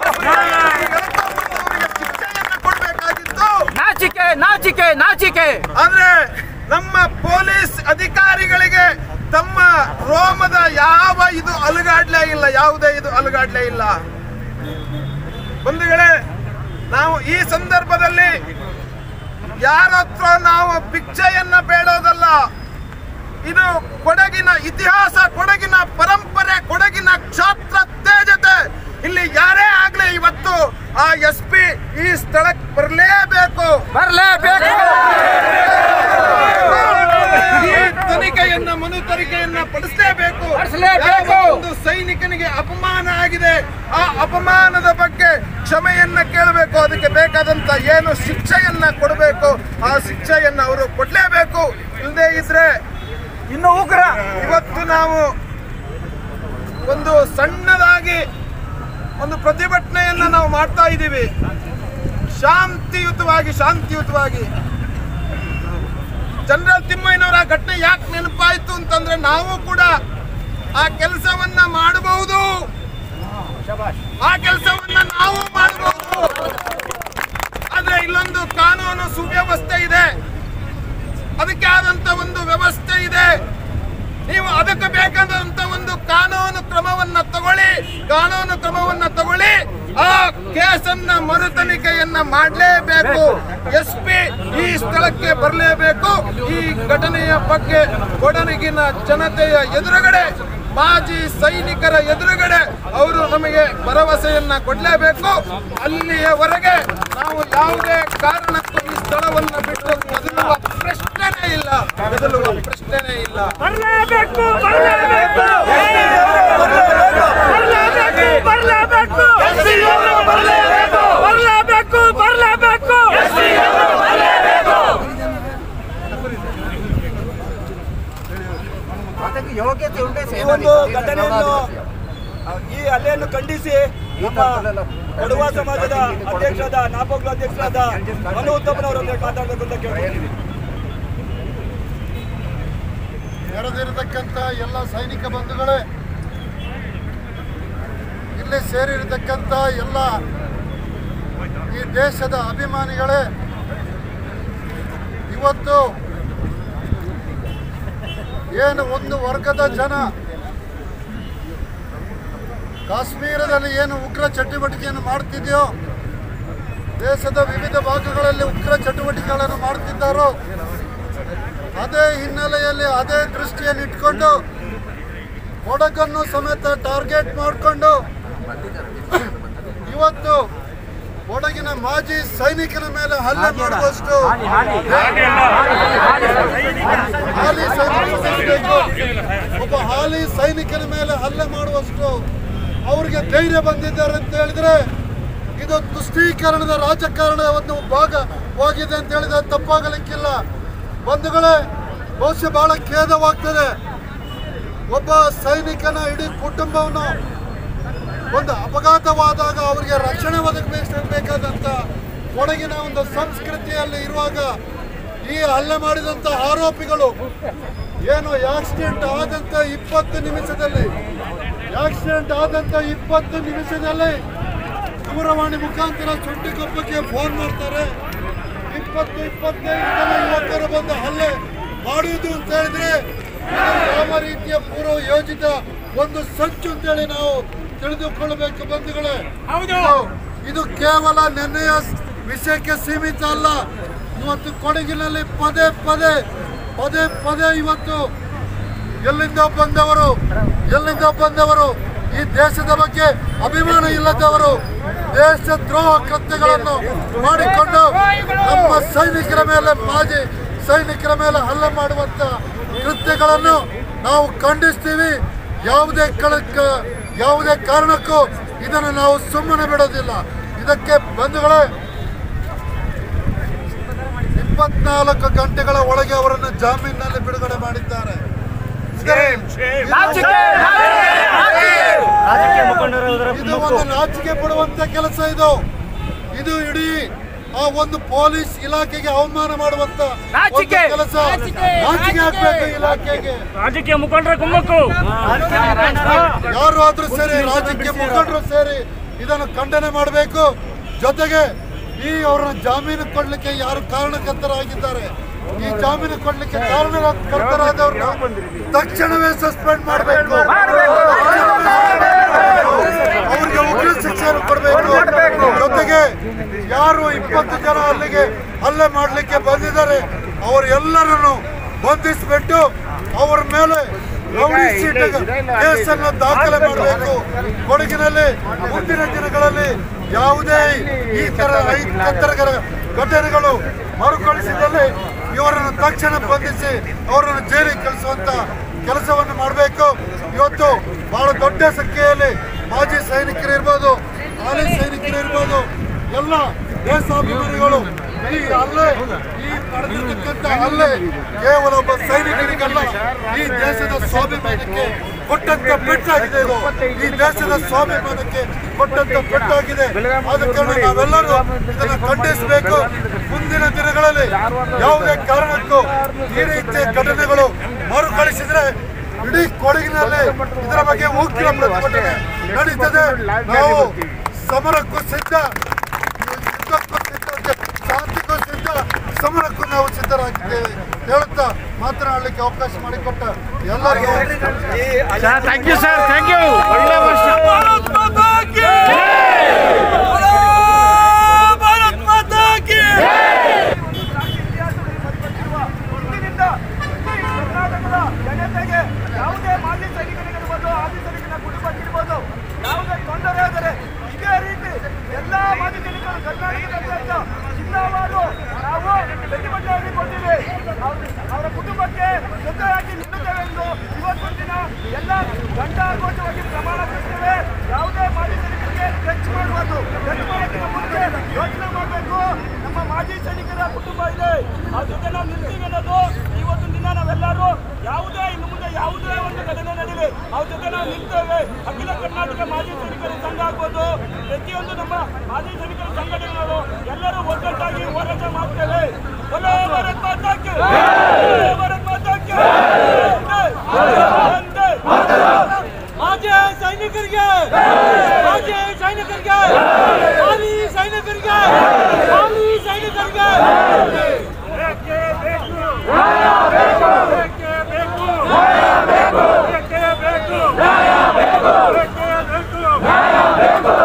ಅವರಿಗೆ ಶಿಕ್ಷೆಯನ್ನ ಕೊಡಬೇಕಾಗಿತ್ತು ನಾಚಿಕೆ ನಾಚಿಕೆ ನಾಚಿಕೆ ಆದ್ರೆ ನಮ್ಮ ಪೊಲೀಸ್ ಅಧಿಕಾರಿಗಳಿಗೆ ತಮ್ಮ ರೋಮದ ಯಾವ ಇದು ಅಲುಗಾಡ್ಲೇ ಇಲ್ಲ ಯಾವುದೇ ಇದು ಅಲುಗಾಡ್ಲೇ ಇಲ್ಲ ಬಂಧುಗಳೇ ನಾವು ಈ ಸಂದರ್ಭದಲ್ಲಿ ಯಾರ ಹತ್ರ ನಾವು ಭಿಕ್ಷೆಯನ್ನ ಬೇಡೋದಲ್ಲ ಇದು ಕೊಡಗಿನ ಇತಿಹಾಸ ಕೊಡಗಿನ ಪರಂಪರೆ ಕೊಡಗಿನ ಕ್ಷಾತ್ರ ತೇಜತೆ ಇಲ್ಲಿ ಯಾರೇ ಆಗ್ಲಿ ಇವತ್ತು ಆ ಎಸ್ ಪಿ ಈ ಸ್ಥಳಕ್ಕೆ ಬರಲೇಬೇಕು ಬರ್ಲೇಬೇಕು ಈ ತನಿಖೆಯನ್ನ ಮನು ತನಿಖೆಯನ್ನ ಪಡಿಸಲೇಬೇಕು ಪಡಿಸಲೇಬೇಕು. ಯಾವ ಒಂದು ಸೈನಿಕನಿಗೆ ಅಪಮಾನ ಆಗಿದೆ ಆ ಅಪಮಾನದ ಬಗ್ಗೆ ಕ್ಷಮೆಯನ್ನ ಕೇಳಬೇಕು ಅದಕ್ಕೆ ಬೇಕಾದಂತ ಏನು ಶಿಕ್ಷೆಯನ್ನ ಕೊಡಬೇಕು ಆ ಶಿಕ್ಷೆಯನ್ನ ಅವರು ಕೊಡ್ಲೇಬೇಕು ಇಲ್ಲದೆ ಇದ್ರೆ ಇನ್ನು ಉಗ್ರ ಇವತ್ತು ನಾವು ಒಂದು ಸಣ್ಣದಾಗಿ ಒಂದು ಪ್ರತಿಭಟನೆಯನ್ನ ನಾವು ಮಾಡ್ತಾ ಇದ್ದೀವಿ ಶಾಂತಿಯುತವಾಗಿ ಶಾಂತಿಯುತವಾಗಿ ಜನರಲ್ ತಿಮ್ಮಯ್ಯನವರ ಘಟನೆ ಯಾಕೆ ನೆನಪಾಯ್ತು ಅಂತಂದ್ರೆ ನಾವು ಕೂಡ ಆ ಕೆಲಸವನ್ನ ಮಾಡಬಹುದು ಆ ಕೆಲಸವನ್ನ ನಾವು ಮಾಡಬಹುದು ಆದ್ರೆ ಇಲ್ಲೊಂದು ಕಾನೂನು ಸುವ್ಯವಸ್ಥೆ ಇದೆ ಅದಕ್ಕೆ ಆದಂತ ಒಂದು ವ್ಯವಸ್ಥೆ ಇದೆ ನೀವು ಅದಕ್ಕೆ ಬೇಕಾದಂತ ಒಂದು ಕಾನೂನು ಕ್ರಮವನ್ನ ತಗೊಳ್ಳಿ ಕಾನೂನು ಕ್ರಮವನ್ನ ತಗೊಳ್ಳಿ ಆ ಕೇಸನ್ನ ಮರು ತನಿಖೆಯನ್ನ ಮಾಡಲೇಬೇಕು ಎಸ್ ಪಿ ಈ ಸ್ಥಳಕ್ಕೆ ಬರಲೇಬೇಕು ಈ ಘಟನೆಯ ಬಗ್ಗೆ ಕೊಡಗಿನ ಜನತೆಯ ಎದುರುಗಡೆ ಮಾಜಿ ಸೈನಿಕರ ಎದುರುಗಡೆ ಅವರು ನಮಗೆ ಭರವಸೆಯನ್ನ ಕೊಡಲೇಬೇಕು ಅಲ್ಲಿಯವರೆಗೆ ನಾವು ಯಾವುದೇ ಕಾರಣಕ್ಕೂ ಈ ಸ್ಥಳವನ್ನು ಬಿಟ್ಟು ಕದಲುವ ಪ್ರಶ್ನೆನೇ ಇಲ್ಲ ಕದಲುವ ಪ್ರಶ್ನೆನೇ ಇಲ್ಲ ಬರಲೇಬೇಕು ಬರಲೇಬೇಕು ಬರಲೇಬೇಕು ಬರಲೇಬೇಕು ಬರಲೇಬೇಕು ಬರಲೇಬೇಕು ಈ ಒಂದು ಘಟನೆಯನ್ನು ಈ ಹಲ್ಲೆಯನ್ನು ಖಂಡಿಸಿ ನಮ್ಮ ಕೊಡುವ ಸಮಾಜದ ಅಧ್ಯಕ್ಷರಾದ ನಾಪೋಕ್ಲ ಅಧ್ಯಕ್ಷರಾದ ಮನು ಉತ್ತಮನವರೊಂದಿಗೆ ಮಾತಾಡಬೇಕು ಅಂತ ಕೇಳ್ಕೊಳ್ತೀವಿ ನಡೆದಿರತಕ್ಕಂಥ ಎಲ್ಲ ಸೈನಿಕ ಬಂಧುಗಳೇ ಇಲ್ಲಿ ಸೇರಿರತಕ್ಕಂಥ ಎಲ್ಲ ಈ ದೇಶದ ಅಭಿಮಾನಿಗಳೇ ಇವತ್ತು ಏನು ಒಂದು ವರ್ಗದ ಜನ ಕಾಶ್ಮೀರದಲ್ಲಿ ಏನು ಉಗ್ರ ಚಟುವಟಿಕೆಯನ್ನು ಮಾಡ್ತಿದೆಯೋ ದೇಶದ ವಿವಿಧ ಭಾಗಗಳಲ್ಲಿ ಉಗ್ರ ಚಟುವಟಿಕೆಗಳನ್ನು ಮಾಡ್ತಿದ್ದಾರೋ ಅದೇ ಹಿನ್ನೆಲೆಯಲ್ಲಿ ಅದೇ ದೃಷ್ಟಿಯನ್ನು ಇಟ್ಕೊಂಡು ಕೊಡಗನ್ನು ಸಮೇತ ಟಾರ್ಗೆಟ್ ಮಾಡಿಕೊಂಡು ಇವತ್ತು ಕೊಡಗಿನ ಮಾಜಿ ಸೈನಿಕನ ಮೇಲೆ ಹಲ್ಲೆ ಮಾಡುವಷ್ಟು ಹಾಲಿ ಸೈನಿಕ ಒಬ್ಬ ಹಾಲಿ ಸೈನಿಕನ ಮೇಲೆ ಹಲ್ಲೆ ಮಾಡುವಷ್ಟು ಅವ್ರಿಗೆ ಧೈರ್ಯ ಬಂದಿದ್ದಾರೆ ಅಂತ ಹೇಳಿದ್ರೆ ಇದು ತುಷ್ಟೀಕರಣದ ರಾಜಕಾರಣದ ಒಂದು ಭಾಗವಾಗಿದೆ ಅಂತ ಹೇಳಿದ್ರೆ ತಪ್ಪಾಗಲಿಕ್ಕಿಲ್ಲ ಬಂಧುಗಳೇ ಬಹುಶಃ ಬಹಳ ಖೇದವಾಗ್ತದೆ ಒಬ್ಬ ಸೈನಿಕನ ಇಡೀ ಕುಟುಂಬವನ್ನು ಒಂದು ಅಪಘಾತವಾದಾಗ ಅವರಿಗೆ ರಕ್ಷಣೆ ಒದಗಬೇಕಾದಂತ ಕೊಡಗಿನ ಒಂದು ಸಂಸ್ಕೃತಿಯಲ್ಲಿ ಇರುವಾಗ ಈ ಹಲ್ಲೆ ಮಾಡಿದಂತ ಆರೋಪಿಗಳು ಏನು ಆಕ್ಸಿಡೆಂಟ್ ಆದಂತ ಇಪ್ಪತ್ತು ನಿಮಿಷದಲ್ಲಿ ಆಕ್ಸಿಡೆಂಟ್ ಆದಂತ ಇಪ್ಪತ್ತು ನಿಮಿಷದಲ್ಲಿ ದೂರವಾಣಿ ಮುಖಾಂತರ ಸುಂಟಿಕೊಪ್ಪಕ್ಕೆ ಫೋನ್ ಮಾಡ್ತಾರೆ ಇಪ್ಪತ್ತು ಇಪ್ಪತ್ತೈದು ಜನ ಯುವಕರು ಬಂದು ಹಲ್ಲೆ ಮಾಡುವುದು ಅಂತ ಹೇಳಿದ್ರೆ ಇದು ಯಾವ ರೀತಿಯ ಪೂರ್ವ ಯೋಜಿತ ಒಂದು ಸಂಚು ಅಂತೇಳಿ ನಾವು ತಿಳಿದುಕೊಳ್ಳಬೇಕು ಬಂಧುಗಳೇ ಇದು- ಇದು ಕೇವಲ ನೆನ್ನೆಯ ವಿಷಯಕ್ಕೆ ಸೀಮಿತ ಅಲ್ಲ ಇವತ್ತು ಕೊಡಗಿನಲ್ಲಿ ಪದೇ ಪದೇ ಪದೇ ಪದೇ ಇವತ್ತು ಎಲ್ಲಿಂದ ಬಂದವರು ಎಲ್ಲಿಂದ ಬಂದವರು ಈ ದೇಶದ ಬಗ್ಗೆ ಅಭಿಮಾನ ಇಲ್ಲದವರು ದೇಶ ದ್ರೋಹ ಕೃತ್ಯಗಳನ್ನು ಮಾಡಿಕೊಂಡು ನಮ್ಮ ಸೈನಿಕರ ಮೇಲೆ ಮಾಜಿ ಸೈನಿಕರ ಮೇಲೆ ಹಲ್ಲೆ ಮಾಡುವಂತ ಕೃತ್ಯಗಳನ್ನು ನಾವು ಖಂಡಿಸ್ತೀವಿ ಯಾವುದೇ ಕಳಕ ಯಾವುದೇ ಕಾರಣಕ್ಕೂ ಇದನ್ನು ನಾವು ಸುಮ್ಮನೆ ಬಿಡೋದಿಲ್ಲ ಇದಕ್ಕೆ ಬಂಧುಗಳೇ ಇಪ್ಪತ್ನಾಲ್ಕು ಗಂಟೆಗಳ ಒಳಗೆ ಅವರನ್ನು ಜಾಮೀನಿನಲ್ಲಿ ಬಿಡುಗಡೆ ಮಾಡಿದ್ದಾರೆ ಇದು ಒಂದು ನಾಚಿಕೆ ಪಡುವಂತ ಕೆಲಸ ಇದು ಇದು ಇಡೀ ಆ ಒಂದು ಪೊಲೀಸ್ ಇಲಾಖೆಗೆ ಅವಮಾನ ಮಾಡುವಂತ ಒಂದು ನಾಚಿಕೆ. ಕೆಲಸ ನಾಚಿಕೆ ಆಗ್ಬೇಕು ಇಲಾಖೆಗೆ ರಾಜಕೀಯ ಮುಖಂಡರ ಕುಮ್ಮಕ್ಕು ಯಾರು ಆದ್ರೂ ಸೇರಿ ರಾಜಕೀಯ ಮುಖಂಡರು ಸೇರಿ ಇದನ್ನು ಖಂಡನೆ ಮಾಡಬೇಕು ಜೊತೆಗೆ ಈ ಅವರನ್ನ ಜಾಮೀನು ಕೊಡ್ಲಿಕ್ಕೆ ಯಾರು ಕಾರಣಕರ್ತರಾಗಿದ್ದಾರೆ ಈ ಜಾಮೀನು ಕೊಡ್ಲಿಕ್ಕೆ ಕಾರಣಕರ್ತರಾದವ್ರನ್ನ ತಕ್ಷಣವೇ ಸಸ್ಪೆಂಡ್ ಮಾಡಬೇಕು ಅವ್ರಿಗೆ ಉಗ್ರ ಶಿಕ್ಷೆಯನ್ನು ಕೊಡಬೇಕು ಜೊತೆಗೆ ಯಾರು ಇಪ್ಪತ್ತು ಜನ ಅಲ್ಲಿಗೆ ಹಲ್ಲೆ ಮಾಡಲಿಕ್ಕೆ ಬಂದಿದ್ದಾರೆ ಅವರೆಲ್ಲರನ್ನು ಬಂಧಿಸಿಬಿಟ್ಟು ಅವರ ಮೇಲೆ ರೌಡಿ ಶೀಟ್ ಕೇಸನ್ನು ದಾಖಲೆ ಮಾಡಬೇಕು ಕೊಡಗಿನಲ್ಲಿ ಮುಂದಿನ ದಿನಗಳಲ್ಲಿ ಯಾವುದೇ ಈ ತರ ಐತರ ಘಟನೆಗಳು ಮರುಕಳಿಸಿದಲ್ಲಿ ಇವರನ್ನು ತಕ್ಷಣ ಬಂಧಿಸಿ ಅವರನ್ನು ಜೈಲಿಗೆ ಕಳಿಸುವಂತ ಕೆಲಸವನ್ನು ಮಾಡಬೇಕು ಇವತ್ತು ಬಹಳ ದೊಡ್ಡ ಸಂಖ್ಯೆಯಲ್ಲಿ ಮಾಜಿ ಸೈನಿಕರು ಇರ್ಬೋದು ಹಾಲಿ ಸೈನಿಕರು ಇರ್ಬೋದು ಎಲ್ಲ ದೇಶಾಭಿಮಾನಿಗಳು ಈ ಹಲ್ಲೆ ಈ ನಡೆದಿರ್ತಕ್ಕಂಥ ಹಲ್ಲೆ ಕೇವಲ ಒಬ್ಬ ಸೈನಿಕರಿಗಲ್ಲ ಈ ದೇಶದ ಸ್ವಾಭಿಮಾನಕ್ಕೆ ಕೊಟ್ಟಂತ ಪೆಟ್ಟಾಗಿದೆ ಇದು ಈ ದೇಶದ ಸ್ವಾಭಿಮಾನಕ್ಕೆ ಕೊಟ್ಟಂತ ಪೆಟ್ಟಾಗಿದೆ ಆದ ಕಾರಣ ನಾವೆಲ್ಲರೂ ಇದನ್ನು ಖಂಡಿಸಬೇಕು ಮುಂದಿನ ದಿನಗಳಲ್ಲಿ ಯಾವುದೇ ಕಾರಣಕ್ಕೂ ಈ ರೀತಿಯ ಘಟನೆಗಳು ಮರುಕಳಿಸಿದ್ರೆ ಇಡೀ ಕೊಡಗಿನಲ್ಲಿ ಇದರ ಬಗ್ಗೆ ಉಗ್ರ ಪ್ರತಿಭಟನೆ ನಡೀತದೆ ನಾವು ಸಮರಕ್ಕೂ ಸಿದ್ಧ ಯುದ್ಧಕ್ಕೂ ಸಿದ್ಧ ಶಾಂತಿಗೂ ಸಿದ್ಧ ಸಮರಕ್ಕೂ ನಾವು ಸಿದ್ಧರಾಗಿದ್ದೇವೆ ಹೇಳುತ್ತಾ ಮಾತನಾಡಲಿಕ್ಕೆ ಅವಕಾಶ ಮಾಡಿಕೊಟ್ಟ ಎಲ್ಲರಿಗೂ ಈ thank you sir thank you ಒಳ್ಳೆ ವರ್ಷ ಭಾರತ್ ಮಾತಾ ಕಿ ಭಾರತ್ ಮಾತಾ ಕಿ ಇಂದಿನಿಂದ ಇಡೀ ಕರ್ನಾಟಕದ ಜನತೆಗೆ ಯಾವುದೇ ಮಾಜಿ ಸೈನಿಕರಿಗಿರ್ಬೋದು ಆದಿ ಸೈನಿಕನ ಕುಟುಂಬಕ್ಕಿರ್ಬೋದು ಯಾವುದೇ ತೊಂದರೆ ಆದರೆ ಇದೇ ರೀತಿ ಎಲ್ಲಾ ಮಾಜಿ ಸೈನಿಕರು ಕರ್ನಾಟಕದಾದ್ಯಂತ ಜಿಲ್ಲಾವಾರು ನಾವು ಪ್ರತಿಭಟನೆ ಹಮ್ಮಿಕೊಂಡಿವಿ ಅವ್ರ- ಅವರ ಕುಟುಂಬಕ್ಕೆ ಜೊತೆಯಾಗಿ ನಿಲ್ಲುತ್ತೇವೆ ಎಂದು ಇವತ್ತೊಂದು ದಿನ ಎಲ್ಲ ಗಂಡಾಘೋಷವಾಗಿ ಪ್ರಮಾಣ ಪಡಿಸ್ತೇವೆ ಯಾವುದೇ ಮಾಜಿ ಸೈನಿಕರಿಗೆ ಟಚ್ ಮಾಡಬಾರ್ದು ಟಚ್ ಮಾಡೋದಕ್ಕೆ ಮುಂಚೆ ಯೋಚನೆ ಮಾಡಬೇಕು ನಮ್ಮ ಮಾಜಿ ಸೈನಿಕರ ಕುಟುಂಬ ಇದೆ ಅವ್ರ ಜೊತೆ ನಾವು ನಿಲ್ತೀವಿ ಅನ್ನೋದು ಇವತ್ತು ದಿನ ನಾವೆಲ್ಲರೂ ಯಾವುದೇ ಇನ್ನು ಮುಂದೆ ಯಾವುದೇ ಒಂದು ಘಟನೆ ನಡೀಲಿ ಅವ್ರ ಜೊತೆ ನಾವು ನಿಲ್ತೇವೆ ಅಖಿಲ ಕರ್ನಾಟಕ ಮಾಜಿ ಸೈನಿಕರ ಸಂಘ ಆಗ್ಬೋದು ಪ್ರತಿಯೊಂದು ನಮ್ಮ ಮಾಜಿ ಸೈನಿಕರ ಸಂಘಟನೆಗಳು ಎಲ್ಲರೂ ಒಗ್ಗಟ್ಟಾಗಿ ಹೋರಾಟ ಮಾಡ್ತೇವೆ ಬಲೋ ಭಾರತ್ ಮಾತಾ ಕಿ! ಬಲೋ ಭಾರತ್ ಮಾತಾ ಕಿ! ಒಂದೇ! ಒಂದೇ! ಮಾಜಿ ಸೈನಿಕರಿಗೆ ಮಾಜಿ ಸೈನಿಕರಿಗೆ ಮಾಜಿ ಸೈನಿಕರಿಗೆ ಮಾಜಿ ಸೈನಿಕರಿಗೆ ಬೇಕೇ ಬೇಕು ಬೇಕೇ ಬೇಕು ಬೇಕೇ ಬೇಕು ಬೇಕೇ ಬೇಕು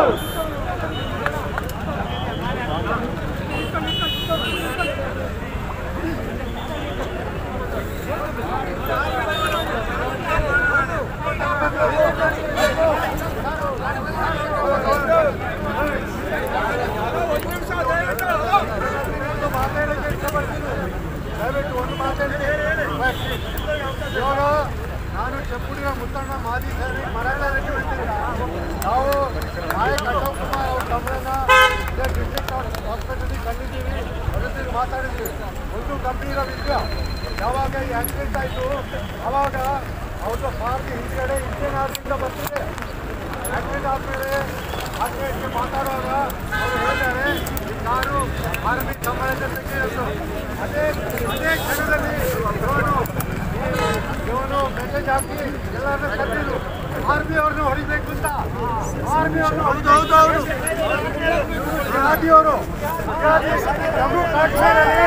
ದಯವಿಟ್ಟು ಒಂದು ಮಾತಾಡಿ ಇವಾಗ ನಾನು ಚೆಪ್ಪುಡಿನ ಮುತ್ತಣ್ಣ ಮಾದಿ ಸೇರಿ ಮರಾಠ ರೆಡ್ಡಿ ಹೇಳ್ತೀನಿ ನಾವು ನಾಯಕ್ ಅಶೋಕ್ ಕುಮಾರ್ ಅವ್ರ ತಮ್ಮನ್ನ ಇದೇ ಡಿಸ್ಟ್ರಿಕ್ಟ್ ಹಾಸ್ಪಿಟಲ್ ಕಂಡಿದ್ದೀವಿ ಅವ್ರ ಮಾತಾಡಿದ್ವಿ ಒಂದು ಗಂಭೀರ ವಿಷಯ ಯಾವಾಗ ಈ ಆಕ್ಸಿಡೆಂಟ್ ಆಯಿತು ಅವಾಗ ಅವ್ರದ್ದು ಪಾರ್ಟಿ ಹಿಂದ್ಗಡೆ ಇಂಡಿಯನ್ ಆರ್ಮಿಯಿಂದ ಬರ್ತಿದೆ ಆಕ್ಸಿಡೆಂಟ್ ಆದಮೇಲೆ ಆಕ್ಸಿಡೆಂಟ್ಗೆ ಮಾತಾಡುವಾಗ ಅವರು ಹೇಳ್ತಾರೆ ಈ ಕಾರು ಆರ್ಮಿ ಸಂಬಳದ ತೆಗೆಯೋದು ಅದೇ ಅದೇ ಕ್ಷಣದಲ್ಲಿ ಇವನು ಇವನು ಮೆಸೇಜ್ ಹಾಕಿ ಎಲ್ಲರನ್ನ ಕರೆದಿದ್ರು ಆರ್ಮಿ ಅವ್ರನ್ನ ಹೊಡಿಬೇಕು ಅಂತ ಆರ್ಮಿ ಅವ್ರನ್ನ ಗಾದಿಯವರು ಜಮ್ಮು ಕಾಶ್ಮೀರಲ್ಲಿ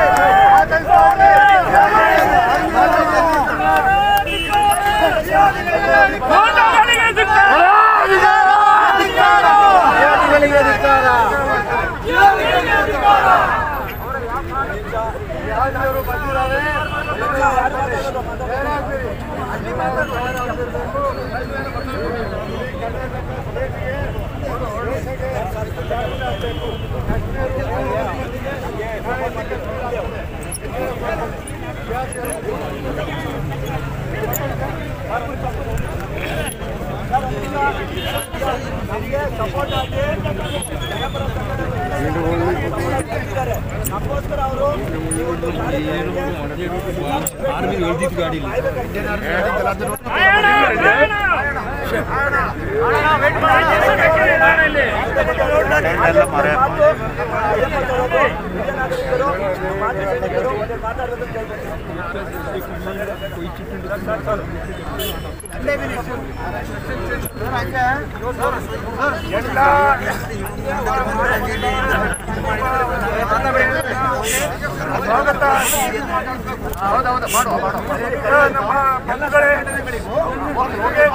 ಯಾರು ಬಂದಿದ್ದಾರೆ ಏನಾಗ್ತೀರಿ ಅಲ್ಲಿ ಮಾತಾಡೋ ಸಪೋರ್ಟ್ ಆಗಿ ನಮಗೋಸ್ಕರ ಅವರು ಈ ಒಂದು ಹೌದೌದು ಮಾಡುವ ನಮ್ಮ ಬಂಧುಗಳೇ ಹಾಗೆ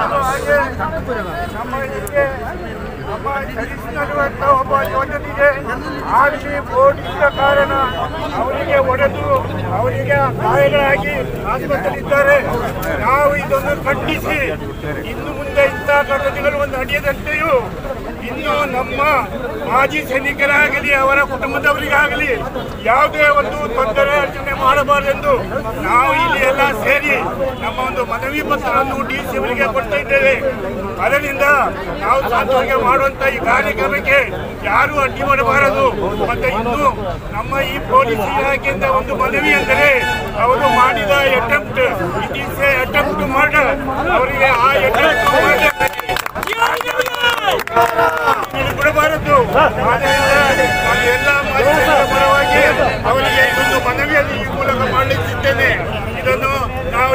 ನಮ್ಮ ಇದಕ್ಕೆ ನಮ್ಮ ಚಲಿಸಿನಲ್ಲಿರುವಂಥ ಒಬ್ಬ ಯೋಜನೆಗೆ ಆರ್ಮಿ ಬೋರ್ಡ್ ಇದ್ದ ಕಾರಣ ಅವರಿಗೆ ಹೊಡೆದು ಅವರಿಗೆ ಗಾಯಗಳಾಗಿ ಆಸ್ಪತ್ರೆಯಲ್ಲಿದ್ದಾರೆ ನಾವು ಇದನ್ನು ಖಂಡಿಸಿ ಇನ್ನು ಮುಂದೆ ಇಂಥ ಘಟನೆಗಳು ನಡೆಯದಂತೆಯೂ ಇನ್ನು ನಮ್ಮ ಮಾಜಿ ಸೈನಿಕರಾಗಲಿ ಅವರ ಕುಟುಂಬದವರಿಗಾಗಲಿ ಯಾವುದೇ ಒಂದು ತೊಂದರೆ ಅರ್ಚನೆ ಮಾಡಬಾರದೆಂದು ನಾವು ಇಲ್ಲಿ ಎಲ್ಲ ಸೇರಿ ನಮ್ಮ ಒಂದು ಮನವಿ ಪತ್ರವನ್ನು ಡಿ ಸಿ ಅವರಿಗೆ ಕೊಡ್ತಾ ಇದ್ದೇವೆ ಅದರಿಂದ ನಾವು ಶಾಂತವಾಗಿ ಮಾಡುವಂತ ಈ ಕಾರ್ಯಕ್ರಮಕ್ಕೆ ಯಾರು ಅಡ್ಡಿ ಮಾಡಬಾರದು ಮತ್ತೆ ಇನ್ನು ನಮ್ಮ ಈ ಪೊಲೀಸ್ ಇಲಾಖೆಯಿಂದ ಒಂದು ಮನವಿ ಎಂದರೆ ಅವರು ಮಾಡಿದ attempt it is attempt murder ಅವರಿಗೆ ಆ ಅಟೆಂಪ್ಟ್ ಮರ್ಡರ್ ಬಿಡಬಾರದು ಆದ್ದರಿಂದ ನಾನು ಎಲ್ಲ ಮಾಧ್ಯಮಗಳ ಪರವಾಗಿ ಅವರಿಗೆ ಇದೊಂದು ಮನವಿಯನ್ನು ಈ ಮೂಲಕ ಮಾಡಲಿಕ್ಕಿದ್ದೇನೆ ಇದನ್ನು ನಾವು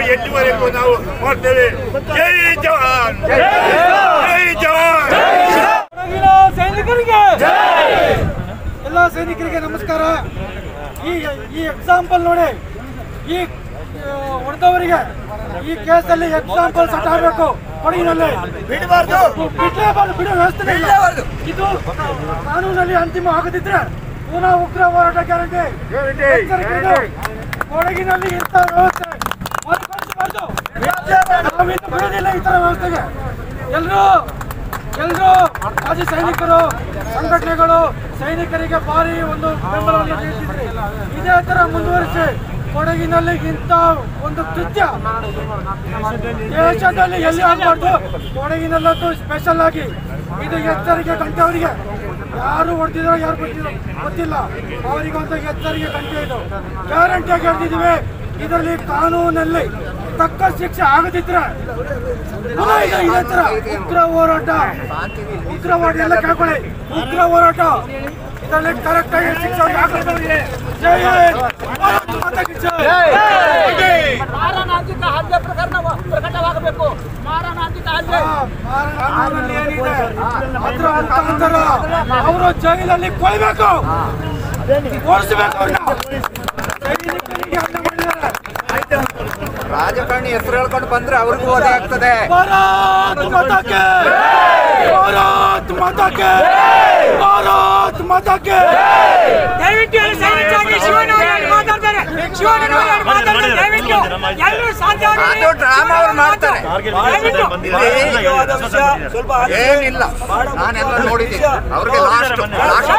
ಎಂಟುವರೆಗೂ ನಾವು ಮಾಡ್ತೇವೆ ಜೈ ಜವಾನ್ ಜೈ ಜವಾನ್ ಸೈನಿಕರಿಗೆ ಎಲ್ಲ ಸೈನಿಕರಿಗೆ ನಮಸ್ಕಾರ ಈ ಈ ಎಕ್ಸಾಂಪಲ್ ನೋಡಿ ಈ ಹೊಡೆದವರಿಗೆ ಈ ಕೇಸಲ್ಲಿ ಎಕ್ಸಾಂಪಲ್ ಸಟ್ ಆಗಬೇಕು ಕೊಡಗಿನಲ್ಲಿ ಬಿಡಬಾರ್ದು ಬಿಡಲೇಬಾರ್ದು ಬಿಡೋ ವ್ಯವಸ್ಥೆ ಇಲ್ಲ ಇದು ಕಾನೂನಲ್ಲಿ ಅಂತಿಮ ಆಗದಿದ್ರೆ ಪುನಃ ಉಗ್ರ ಹೋರಾಟ ಗ್ಯಾರಂಟಿ ಎಚ್ಚರಿಕೆ ಇದು. ಕೊಡಗಿನಲ್ಲಿ ಇಂಥ ವ್ಯವಸ್ಥೆ ಮರುಕಳಿಸಬಾರ್ದು ನಾವಿನ್ನು ಬಿಡೋದಿಲ್ಲ ಈ ತರ ವ್ಯವಸ್ಥೆಗೆ ಎಲ್ಲರೂ ಎಲ್ಲರೂ ಮಾಜಿ ಸೈನಿಕರು ಸಂಘಟನೆಗಳು ಸೈನಿಕರಿಗೆ ಭಾರಿ ಒಂದು ಬೆಂಬಲವನ್ನು ನೀಡ್ತಿದ್ರಿ ಇದೇ ತರ ಮುಂದುವರಿಸಿ ಕೊಡಗಿನಲ್ಲಿ ಇಂಥ ಒಂದು ಕೃತ್ಯ ದೇಶದಲ್ಲಿ ಎಲ್ಲಿ ಆಗಬಾರ್ದು ಕೊಡಗಿನಲ್ಲಂತೂ ಸ್ಪೆಷಲ್ ಆಗಿ ಇದು ಎಚ್ಚರಿಕೆ ಗಂಟೆ ಅವರಿಗೆ ಯಾರು ಹೊಡೆದಿರೋ ಯಾರು ಬಿಟ್ಟಿರೋ ಗೊತ್ತಿಲ್ಲ ಅವರಿಗೊಂದು ಎಚ್ಚರಿಕೆ ಗಂಟೆ ಇದು ಗ್ಯಾರಂಟಿಯಾಗಿ ಹೇಳ್ತಿದ್ದೀವಿ ಇದರಲ್ಲಿ ಕಾನೂನಲ್ಲಿ ತಕ್ಕ ಶಿಕ್ಷೆ ಆಗದಿದ್ರೆ ಪುನಃ ಇದು ಇದೇ ತರ ಉಗ್ರ ಹೋರಾಟ ಉಗ್ರ ಹೋರಾಟ ಎಲ್ಲ ಕೇಳ್ಕೊಳ್ಳಿ ಉಗ್ರ ಹೋರಾಟ ಇದರಲ್ಲಿ ಕರೆಕ್ಟ್ ಆಗಿ ಶಿಕ್ಷೆ ಅವ್ರಿಗೆ ಹಾಕಬೇಕು. ಜೈ ಹಿಂದ್. ಭಾರತ್ ಮಾತಾ ಕಿ ಜೈ. ಮಾರಣಾಂತಿಕ ಹಲ್ಲೆ ಪ್ರಕರಣ ಪ್ರಕಟವಾಗಬೇಕು ಮಾರಣಾಂತಿಕ ಹಲ್ಲೆ ಆ, ಕಾನೂನಲ್ಲಿ ಏನಿದೆ ಅದ್ರ ಮುಖಾಂತರ ಅವರು ಜೈಲಲ್ಲಿ ಕೊಯ್ಬೇಕು ಓಡಿಸ್ಬೇಕು ಅವ್ರನ್ನ ಸೈನಿಕರಿಗೆ ಹಲ್ಲೆ ಮಾಡಿದ್ದಾರೆ ರಾಜಕಾರಣಿ ಹೆಸರು ಹೇಳ್ಕೊಂಡು ಬಂದ್ರೆ ಅವ್ರಿಗೂ ವಧೆ ಆಗ್ತದೆ ಭಾರತ್ ಮಾತಾ ಕಿ ಭಾರತ್ ಮಾತಾ ಕಿ ಭಾರತ್ ಮಾತಾ ಕಿ ದಯವಿಟ್ಟು ಎಲ್ಲ ಸೈಲೆಂಟ್ ಆಗಿ ಶಿವನವರು ಮಾತಾಡ್ತಾರೆ ಶಿವನವರು ಮಾತಾಡ್ತಾರೆ ದಯವಿಟ್ಟು ಎಲ್ಲರೂ ಸಾಧ್ಯ ಅದು ಡ್ರಾಮಾ ಅವ್ರು ಮಾಡ್ತಾರೆ ದಯವಿಟ್ಟು ಮುಖ್ಯವಾದ ವಿಷಯ ಸ್ವಲ್ಪ ಆಲಿಸಿ. ಏನಿಲ್ಲ ನಾನೆಲ್ಲ ನೋಡಿದ್ದೀನಿ ಅವ್ರಿಗೆ ಲಾಸ್ಟ್ ಲಾಸ್ಟ್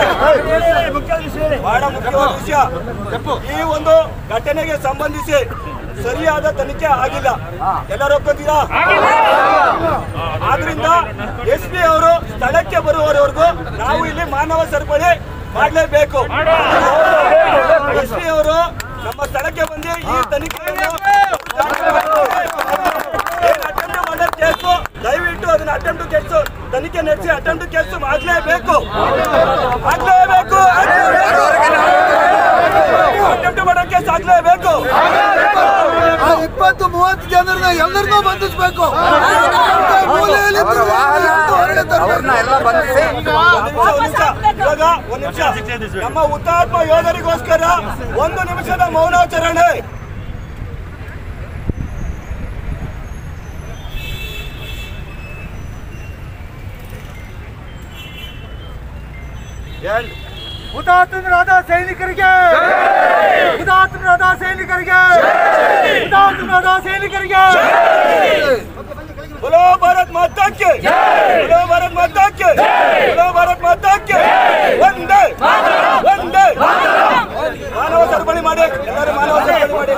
ಬಹಳ ಮುಖ್ಯವಾದ ವಿಷಯ ಈ ಒಂದು ಘಟನೆಗೆ ಸಂಬಂಧಿಸಿ ಸರಿಯಾದ ತನಿಖೆ ಆಗಿಲ್ಲ ಎಲ್ಲರೂ ಒಪ್ಕೋತೀರಾ ಆದ್ರಿಂದ ಎಸ್ ಪಿ ಅವರು ಸ್ಥಳಕ್ಕೆ ಬರುವವರೆಗೂ ನಾವು ಇಲ್ಲಿ ಮಾನವ ಸರಪಳಿ ಮಾಡಲೇಬೇಕು ಎಸ್ ಪಿ ಅವರು ನಮ್ಮ ಸ್ಥಳಕ್ಕೆ ಬಂದು ಈ ತನಿಖೆಯನ್ನು ಏನ್ ಅಟೆಂಪ್ಟ್ ಮಾಡೋ ಕೇಸು ದಯವಿಟ್ಟು ಅದನ್ನ ಅಟೆಂಪ್ಟ್ ಕೇಸು ತನಿಖೆ ನಡೆಸಿ ಅಟೆಂಪ್ಟ್ ಕೇಸು ಆಗ್ಲೇಬೇಕು ಆಗ್ಲೇಬೇಕು ಅಟೆಂಪ್ಟ್ ಮಾಡೋ ಕೇಸ್ ಆಗ್ಲೇಬೇಕು ಇಪ್ಪತ್ತು ಮೂವತ್ತು ಜನರನ್ನ ಎಲ್ಲರನ್ನೂ ಬಂಧಿಸಬೇಕು ಅವರ ವಾಹನ ಅವ್ರನ್ನ ಎಲ್ಲ ಬಂಧಿಸಿ ಒಂದ್ ನಿಮಿಷ, ಒಂದ್ ನಿಮಿಷ. ಇವಾಗ ಒಂದ್ ನಿಮಿಷ ನಮ್ಮ ಹುತಾತ್ಮ ಯೋಧರಿಗೋಸ್ಕರ ಒಂದು ನಿಮಿಷದ ಮೌನಾಚರಣೆ ಹುತಾತ್ಮರಾದ ಸೈನಿಕರಿಗೆ ಹುತಾತ್ಮರಾದ ಸೈನಿಕರಿಗೆ ಹುತಾತ್ಮರಾದ ಸೈನಿಕರಿಗೆ बोलो भारत माता के बोलो भारत माता के बोलो भारत माता के ಒಂದೇ ಒಂದೇ ಮಾನವ ಸರಪಳಿ ಮಾಡಿ ಎಲ್ಲರೂ ಮಾನವ ಸರಪಳಿ ಮಾಡಿ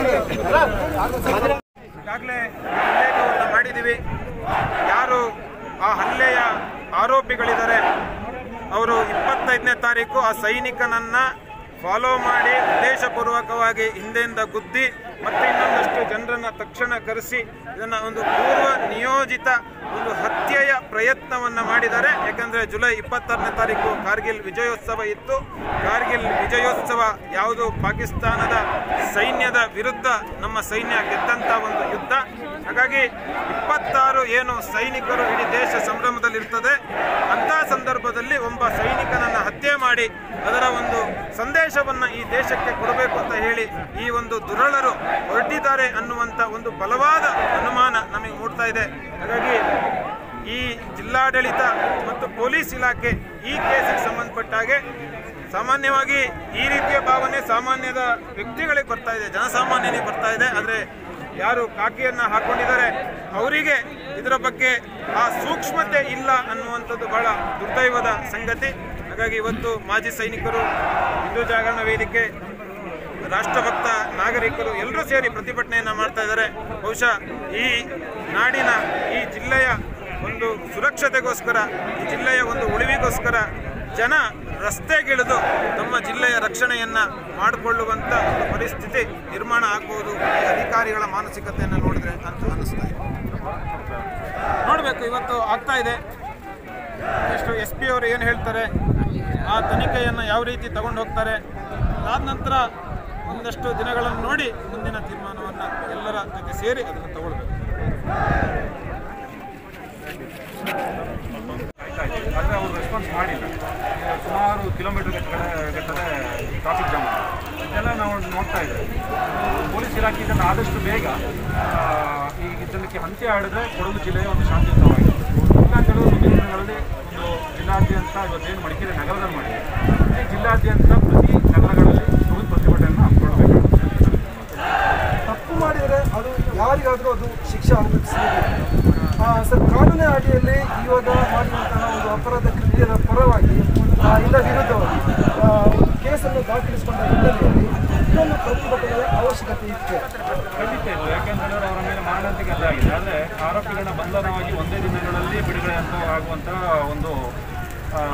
ಈಗಾಗಲೇ ಉಲ್ಲೇಖವನ್ನು ಮಾಡಿದ್ದೀವಿ ಯಾರು ಆ ಹಲ್ಲೆಯ ಆರೋಪಿಗಳಿದ್ದಾರೆ ಅವರು ಇಪ್ಪತ್ತೈದನೇ ತಾರೀಕು ಆ ಸೈನಿಕನನ್ನ ಫಾಲೋ ಮಾಡಿ ಉದ್ದೇಶಪೂರ್ವಕವಾಗಿ ಹಿಂದೆಯಿಂದ ಗುದ್ದಿ ಮತ್ತೆ ಇನ್ನೊಂದಷ್ಟು ಜನರನ್ನ ತಕ್ಷಣ ಕರೆಸಿ ಇದನ್ನ ಒಂದು ಪೂರ್ವ ನಿಯೋಜಿತ ಒಂದು ಹತ್ಯೆಯ ಪ್ರಯತ್ನವನ್ನ ಮಾಡಿದ್ದಾರೆ ಯಾಕಂದ್ರೆ ಜುಲೈ ಇಪ್ಪತ್ತಾರನೇ ತಾರೀಕು ಕಾರ್ಗಿಲ್ ವಿಜಯೋತ್ಸವ ಇತ್ತು ಕಾರ್ಗಿಲ್ ವಿಜಯೋತ್ಸವ ಯಾವುದು ಪಾಕಿಸ್ತಾನದ ಸೈನ್ಯದ ವಿರುದ್ಧ ನಮ್ಮ ಸೈನ್ಯ ಗೆದ್ದಂತ ಒಂದು ಯುದ್ಧ ಹಾಗಾಗಿ ಇಪ್ಪತ್ತಾರು ಏನು ಸೈನಿಕರು ಇಡೀ ದೇಶ ಸಂಭ್ರಮದಲ್ಲಿರ್ತದೆ ಅಂತ ಸಂದರ್ಭದಲ್ಲಿ ಒಬ್ಬ ಸೈನಿಕನನ್ನ ಹತ್ಯೆ ಮಾಡಿ ಅದರ ಒಂದು ಸಂದೇಶವನ್ನ ಈ ದೇಶಕ್ಕೆ ಕೊಡಬೇಕು ಅಂತ ಹೇಳಿ ಈ ಒಂದು ದುರಳರು ಹೊರಟಿದ್ದಾರೆ ಅನ್ನುವಂತ ಒಂದು ಬಲವಾದ ಅನುಮಾನ ನಮಗೆ ಮೂಡ್ತಾ ಇದೆ ಹಾಗಾಗಿ ಈ ಜಿಲ್ಲಾಡಳಿತ ಮತ್ತು ಪೊಲೀಸ್ ಇಲಾಖೆ ಈ ಕೇಸಿಗೆ ಸಂಬಂಧಪಟ್ಟ ಹಾಗೆ ಸಾಮಾನ್ಯವಾಗಿ ಈ ರೀತಿಯ ಭಾವನೆ ಸಾಮಾನ್ಯದ ವ್ಯಕ್ತಿಗಳಿಗೆ ಬರ್ತಾ ಇದೆ ಜನಸಾಮಾನ್ಯನಿಗೆ ಬರ್ತಾ ಇದೆ ಆದರೆ ಯಾರು ಕಾಕಿಯನ್ನ ಹಾಕೊಂಡಿದ್ದಾರೆ ಅವರಿಗೆ ಇದರ ಬಗ್ಗೆ ಆ ಸೂಕ್ಷ್ಮತೆ ಇಲ್ಲ ಅನ್ನುವಂಥದ್ದು ಬಹಳ ದುರ್ದೈವದ ಸಂಗತಿ ಹಾಗಾಗಿ ಇವತ್ತು ಮಾಜಿ ಸೈನಿಕರು ಹಿಂದೂ ಜಾಗರಣ ವೇದಿಕೆ ರಾಷ್ಟ್ರಭಕ್ತ ನಾಗರಿಕರು ಎಲ್ಲರೂ ಸೇರಿ ಪ್ರತಿಭಟನೆಯನ್ನ ಮಾಡ್ತಾ ಇದ್ದಾರೆ ಬಹುಶಃ ಈ ನಾಡಿನ ಈ ಜಿಲ್ಲೆಯ ಒಂದು ಸುರಕ್ಷತೆಗೋಸ್ಕರ ಈ ಜಿಲ್ಲೆಯ ಒಂದು ಉಳಿವಿಗೋಸ್ಕರ ಜನ ರಸ್ತೆಗಿಳಿದು ನಮ್ಮ ಜಿಲ್ಲೆಯ ರಕ್ಷಣೆಯನ್ನ ಮಾಡಿಕೊಳ್ಳುವಂತ ಒಂದು ಪರಿಸ್ಥಿತಿ ನಿರ್ಮಾಣ ಆಗ್ಬೋದು ಈ ಅಧಿಕಾರಿಗಳ ಮಾನಸಿಕತೆಯನ್ನು ನೋಡಿದ್ರೆ ಅಂತ ಅನಿಸ್ತಾ ಇದೆ ನೋಡಬೇಕು ಇವತ್ತು ಆಗ್ತಾ ಇದೆ ಎಷ್ಟು ಎಸ್ ಪಿ ಅವರು ಏನು ಹೇಳ್ತಾರೆ ಆ ತನಿಖೆಯನ್ನು ಯಾವ ರೀತಿ ತಗೊಂಡು ಹೋಗ್ತಾರೆ ಅದಾದ ನಂತರ ಒಂದಷ್ಟು ದಿನಗಳನ್ನು ನೋಡಿ ಮುಂದಿನ ತೀರ್ಮಾನವನ್ನು ಎಲ್ಲರ ಜೊತೆ ಸೇರಿ ಅದನ್ನು ತಗೊಳ್ಬೇಕು ಆದರೆ ಅವರು ರೆಸ್ಪಾನ್ಸ್ ಮಾಡಿಲ್ಲ ಈಗ ಸುಮಾರು ಕಿಲೋಮೀಟರ್ ಗಟ್ಟಲೆ ಟ್ರಾಫಿಕ್ ಜಾಮ್ ಇದೆಲ್ಲ ನಾವು ನೋಡ್ತಾ ಇದ್ದೇವೆ ಪೊಲೀಸ್ ಇಲಾಖೆ ಇದನ್ನು ಆದಷ್ಟು ಬೇಗ ಆ, ಈ ಇದಕ್ಕೆ ಅಂತ್ಯ ಆಡಿದ್ರೆ ಕೊಡಗು ಜಿಲ್ಲೆಯ ಒಂದು ಶಾಂತಿಯುತವಾಗಿದೆ ಇಲ್ಲ ಅಂತ ಹೇಳಿದ್ರೆ ಮುಂದಿನ ದಿನಗಳಲ್ಲಿ ಒಂದು ಜಿಲ್ಲಾದ್ಯಂತ ಇವತ್ತೇನು ಮಡಿಕೇರಿ ನಗರದಲ್ಲಿ ಮಾಡಿದೆ ಈ ಜಿಲ್ಲಾದ್ಯಂತ ಪ್ರತಿ ನಗರಗಳಲ್ಲಿ ಬೃಹತ್ ಪ್ರತಿಭಟನೆಯನ್ನು ಹಮ್ಮಿಕೊಳ್ಬೇಕಾಗುತ್ತೆ ತಪ್ಪು ಮಾಡಿದರೆ ಅದು ಯಾರಿಗಾದರೂ ಅದು ಶಿಕ್ಷೆ ಅನುಭವಿಸಬೇಕು ಸರ್ ಕಾನೂನಿನ ಅಡಿಯಲ್ಲಿ ಇವಾಗ ಮಾಡಿರುವಂತಹ ಒಂದು ಅಪರಾಧ ಕೃತ್ಯದ ಪರವಾಗಿ ಆ, ಇಲ್ಲ ವಿರುದ್ಧವಾಗಿ ಆ, ಒಂದು ಕೇಸನ್ನು ದಾಖಲಿಸಿಕೊಂಡ ಹಿನ್ನೆಲೆಯಲ್ಲಿ ಇನ್ನೊಂದು ಪ್ರತಿಭಟನೆಯ ಅವಶ್ಯಕತೆ ಇತ್ತು ಖಂಡಿತ ಇಲ್ಲ ಯಾಕೆಂತಂದ್ರೆ ಅವರ ಮೇಲೆ ಮಾರಣಾಂತಿಕ ಹಲ್ಲೆ ಆಗಿದೆ ಆದರೆ ಆರೋಪಿಗಳನ್ನ ಬಂಧನವಾಗಿ ಒಂದೇ ದಿನಗಳಲ್ಲಿ ಬಿಡುಗಡೆ ಅಂತ ಆಗುವಂಥ ಒಂದು ಆ,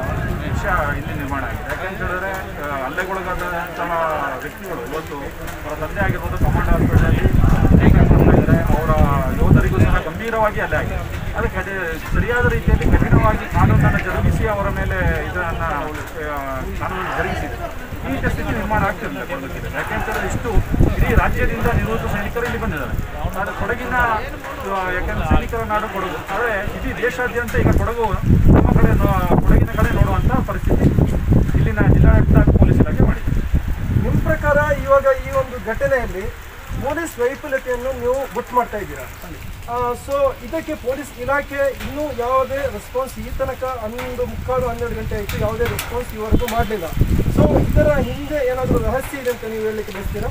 ವಿಷಯ ಇಲ್ಲಿ ನಿರ್ಮಾಣ ಆಗಿದೆ ಯಾಕೆಂತ ಹೇಳಿದ್ರೆ ಆ, ಹಲ್ಲೆಗೊಳಗಾದಂತಹ ವ್ಯಕ್ತಿಗಳು ಇವತ್ತು ಅವರ ತಂದೆ ಆಗಿರ್ಬೋದು ಕಮಾಂಡ್ ಹಾಸ್ಪಿಟಲಲ್ಲಿ ಟ್ರೀಟ್ಮೆಂಟ್ ಮಾಡ್ತಾ ಇದ್ದಾರೆ ಅವರ ಯೋಧರಿಗೂ ಸಹ ಗಂಭೀರವಾಗಿ ಹಲ್ಲೆ ಆಗಿದೆ ಅದಕ್ಕೆ ಅದೇ ಸರಿಯಾದ ರೀತಿಯಲ್ಲಿ ಕಠಿಣವಾಗಿ ಕಾನೂನನ್ನು ಜರುಗಿಸಿ ಅವರ ಮೇಲೆ ಇದನ್ನು ಕಾನೂನನ್ನು ಜರುಗಿಸಿದೆ ಈ ಸ್ಥಿತಿ ನಿರ್ಮಾಣ ಆಗ್ತಿರಲಿಲ್ಲ ಕೊಡಗು ಜಿಲ್ಲೆ ಯಾಕೆಂತಂದ್ರೆ ಇಷ್ಟು ಇಡೀ ರಾಜ್ಯದಿಂದ ನಿವೃತ್ತ ಸೈನಿಕರು ಇಲ್ಲಿ ಬಂದಿದ್ದಾರೆ ಆದರೆ ಕೊಡಗಿನ ಆ, ಯಾಕೆಂದ್ರೆ ಸೈನಿಕರ ನಾಡು ಕೊಡಗು ಆದರೆ ಇಡೀ ದೇಶಾದ್ಯಂತ ಈಗ ಕೊಡಗು ನಮ್ಮ ಕಡೆ ನೋ- ಕೊಡಗಿನ ಕಡೆ ನೋಡುವಂಥ ಪರಿಸ್ಥಿತಿ ಇಲ್ಲಿನ ಜಿಲ್ಲಾಡಳಿತ ಪೊಲೀಸ್ ಇಲಾಖೆ ಮಾಡಿದೆ ನಿಮ್ಮ ಪ್ರಕಾರ ಇವಾಗ ಈ ಒಂದು ಘಟನೆಯಲ್ಲಿ ಪೊಲೀಸ್ ವೈಫಲ್ಯತೆಯನ್ನು ನೀವು ಗೊತ್ತು ಮಾಡ್ತಾ ಇದ್ದೀರಾ ಸೊ ಇದಕ್ಕೆ ಪೊಲೀಸ್ ಇಲಾಖೆ ಇನ್ನೂ ಯಾವುದೇ ರೆಸ್ಪಾನ್ಸ್ ಈ ತನಕ ಹನ್ನೊಂದು ಮುಕ್ಕಾಲು ಹನ್ನೆರಡು ಗಂಟೆ ಆಯಿತು ಯಾವುದೇ ರೆಸ್ಪಾನ್ಸ್ ಇವರೆಗೂ ಮಾಡಲಿಲ್ಲ ಸೊ ಇದರ ಹಿಂದೆ ಏನಾದರೂ ರಹಸ್ಯ ಇದೆ ಅಂತ ನೀವು ಹೇಳಲಿಕ್ಕೆ ಬಯಸ್ತೀರಾ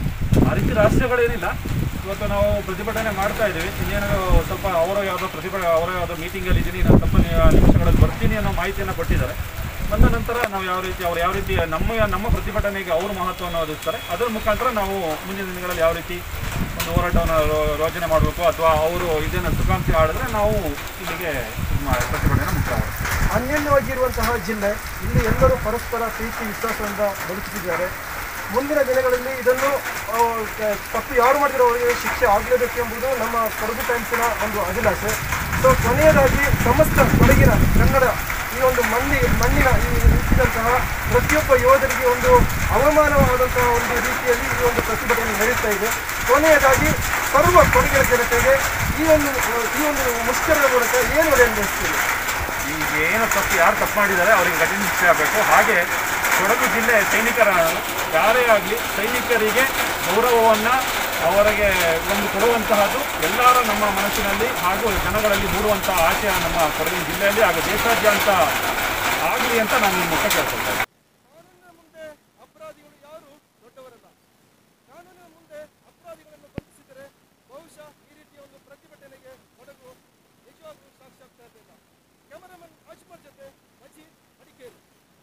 ಆ ರೀತಿ ರಹಸ್ಯಗಳೇನಿಲ್ಲ ಇವತ್ತು ನಾವು ಪ್ರತಿಭಟನೆ ಮಾಡ್ತಾ ಇದ್ದೀವಿ ಇನ್ನೇನು ಸ್ವಲ್ಪ ಅವರ ಯಾವುದೋ ಪ್ರತಿಭಟ ಅವರ ಯಾವುದೋ ಮೀಟಿಂಗಲ್ಲಿ ಇದ್ದೀನಿ ನಾನು ಸ್ವಲ್ಪ ನಿ- ನಿಮಿಷಗಳಲ್ಲಿ ಬರ್ತೀನಿ ಅನ್ನೋ ಮಾಹಿತಿಯನ್ನು ಕೊಟ್ಟಿದ್ದಾರೆ ಬಂದ ನಂತರ ನಾವು ಯಾವ ರೀತಿ ಅವ್ರು ಯಾವ ರೀತಿ ನಮ್ಮ ನಮ್ಮ ಪ್ರತಿಭಟನೆಗೆ ಅವರು ಮಹತ್ವವನ್ನು ಒದಗಿಸ್ತಾರೆ ಅದರ ಮುಖಾಂತರ ನಾವು ಮುಂದಿನ ದಿನಗಳಲ್ಲಿ ಯಾವ ರೀತಿ ಒಂದು ಹೋರಾಟವನ್ನು ರೋ- ಯೋಜನೆ ಮಾಡಬೇಕು ಅಥವಾ ಅವರು ಇದನ್ನು ಸುಖಾಂತಿ ಆಡಿದ್ರೆ ನಾವು ಇಲ್ಲಿಗೆ ಇದು ಮಾ- ಪ್ರತಿಭಟನೆ ಮುಕ್ತಾಯ ಮಾಡ್ತೀವಿ. ಅನ್ಯೋನ್ಯವಾಗಿರುವಂತಹ ಜಿಲ್ಲೆ ಇಲ್ಲಿ ಎಲ್ಲರೂ ಪರಸ್ಪರ ಪ್ರೀತಿ ವಿಶ್ವಾಸದಿಂದ ಬದುಕುತ್ತಿದ್ದಾರೆ ಮುಂದಿನ ದಿನಗಳಲ್ಲಿ ಇದನ್ನು ಆ, ಕ- ತಪ್ಪು ಯಾರು ಮಾಡಿರೋ ಅವರಿಗೆ ಶಿಕ್ಷೆ ಆಗಲೇಬೇಕು ಎಂಬುದು ನಮ್ಮ ಕೊಡಗು ಟೈಮ್ಸಿನ ಒಂದು ಅಭಿಲಾಷೆ ಸೊ ಕೊನೆಯದಾಗಿ ಸಮಸ್ತ ಕೊಡಗಿನ ಕನ್ನಡ ಈ ಒಂದು ಮಣ್ಣಿ ಮಣ್ಣಿನ ಈ ನಿಂತಿದಂತಹ ಪ್ರತಿಯೊಬ್ಬ ಯೋಧರಿಗೆ ಒಂದು ಅವಮಾನವಾದಂತಹ ಒಂದು ರೀತಿಯಲ್ಲಿ ಈ ಒಂದು ಪ್ರತಿಭಟನೆ ನಡೀತಾ ಇದೆ ಕೊನೆಯದಾಗಿ ಸರ್ವ ಕೊಡಗಿನ ಜನತೆಗೆ ಈ ಒಂದು ಈ ಒಂದು ಮುಷ್ಕರದ ಮೂಲಕ ಏನು ಹೇಳಲು ಬಯಸ್ತೀನಿ ಈಗ ಏನು ತಪ್ಪು ಯಾರು ತಪ್ಪು ಮಾಡಿದ್ದಾರೆ ಅವರಿಗೆ ಕಠಿಣ ಶಿಕ್ಷೆ ಆಗಬೇಕು ಹಾಗೆ ಕೊಡಗು ಜಿಲ್ಲೆ ಸೈನಿಕರ ಯಾರೇ ಆಗಲಿ ಸೈನಿಕರಿಗೆ ಗೌರವವನ್ನು ಅವರಿಗೆ ಒಂದು ಕೊಡುವಂತಹದ್ದು ಎಲ್ಲರ ನಮ್ಮ ಮನಸ್ಸಿನಲ್ಲಿ ಹಾಗೂ ಜನಗಳಲ್ಲಿ ಮೂಡುವಂತಹ ಆಶಯ ನಮ್ಮ ಕೊಡಗಿನ ಜಿಲ್ಲೆಯಲ್ಲಿ ಹಾಗೂ ದೇಶಾದ್ಯಂತ ಆಗಲಿ ಅಂತ ನಾನು ನಿಮ್ಮ ಮುಖ ಕೇಳ್ಕೊಳ್ತೇನೆ ಕಾನೂನಿನ ಮುಂದೆ ಅಪರಾಧಿಗಳು ಯಾರು ದೊಡ್ಡವರಲ್ಲ ಕಾನೂನಿನ ಮುಂದೆ ಅಪರಾಧಿಗಳನ್ನು ಬಂಧಿಸಿದರೆ ಬಹುಶಃ ಈ ರೀತಿಯ ಒಂದು ಪ್ರತಿಭಟನೆಗೆ ಕೊಡಗು ನಿಜವಾಗ್ಲೂ ಸಾಕ್ಷಿ ಆಗ್ತಾ ಇರಲಿಲ್ಲ ಕ್ಯಾಮರಾಮನ್ ಅಜ್ಮರ್ ಜೊತೆ ಮಜೀದ್ ಮಡಿಕೇರಿ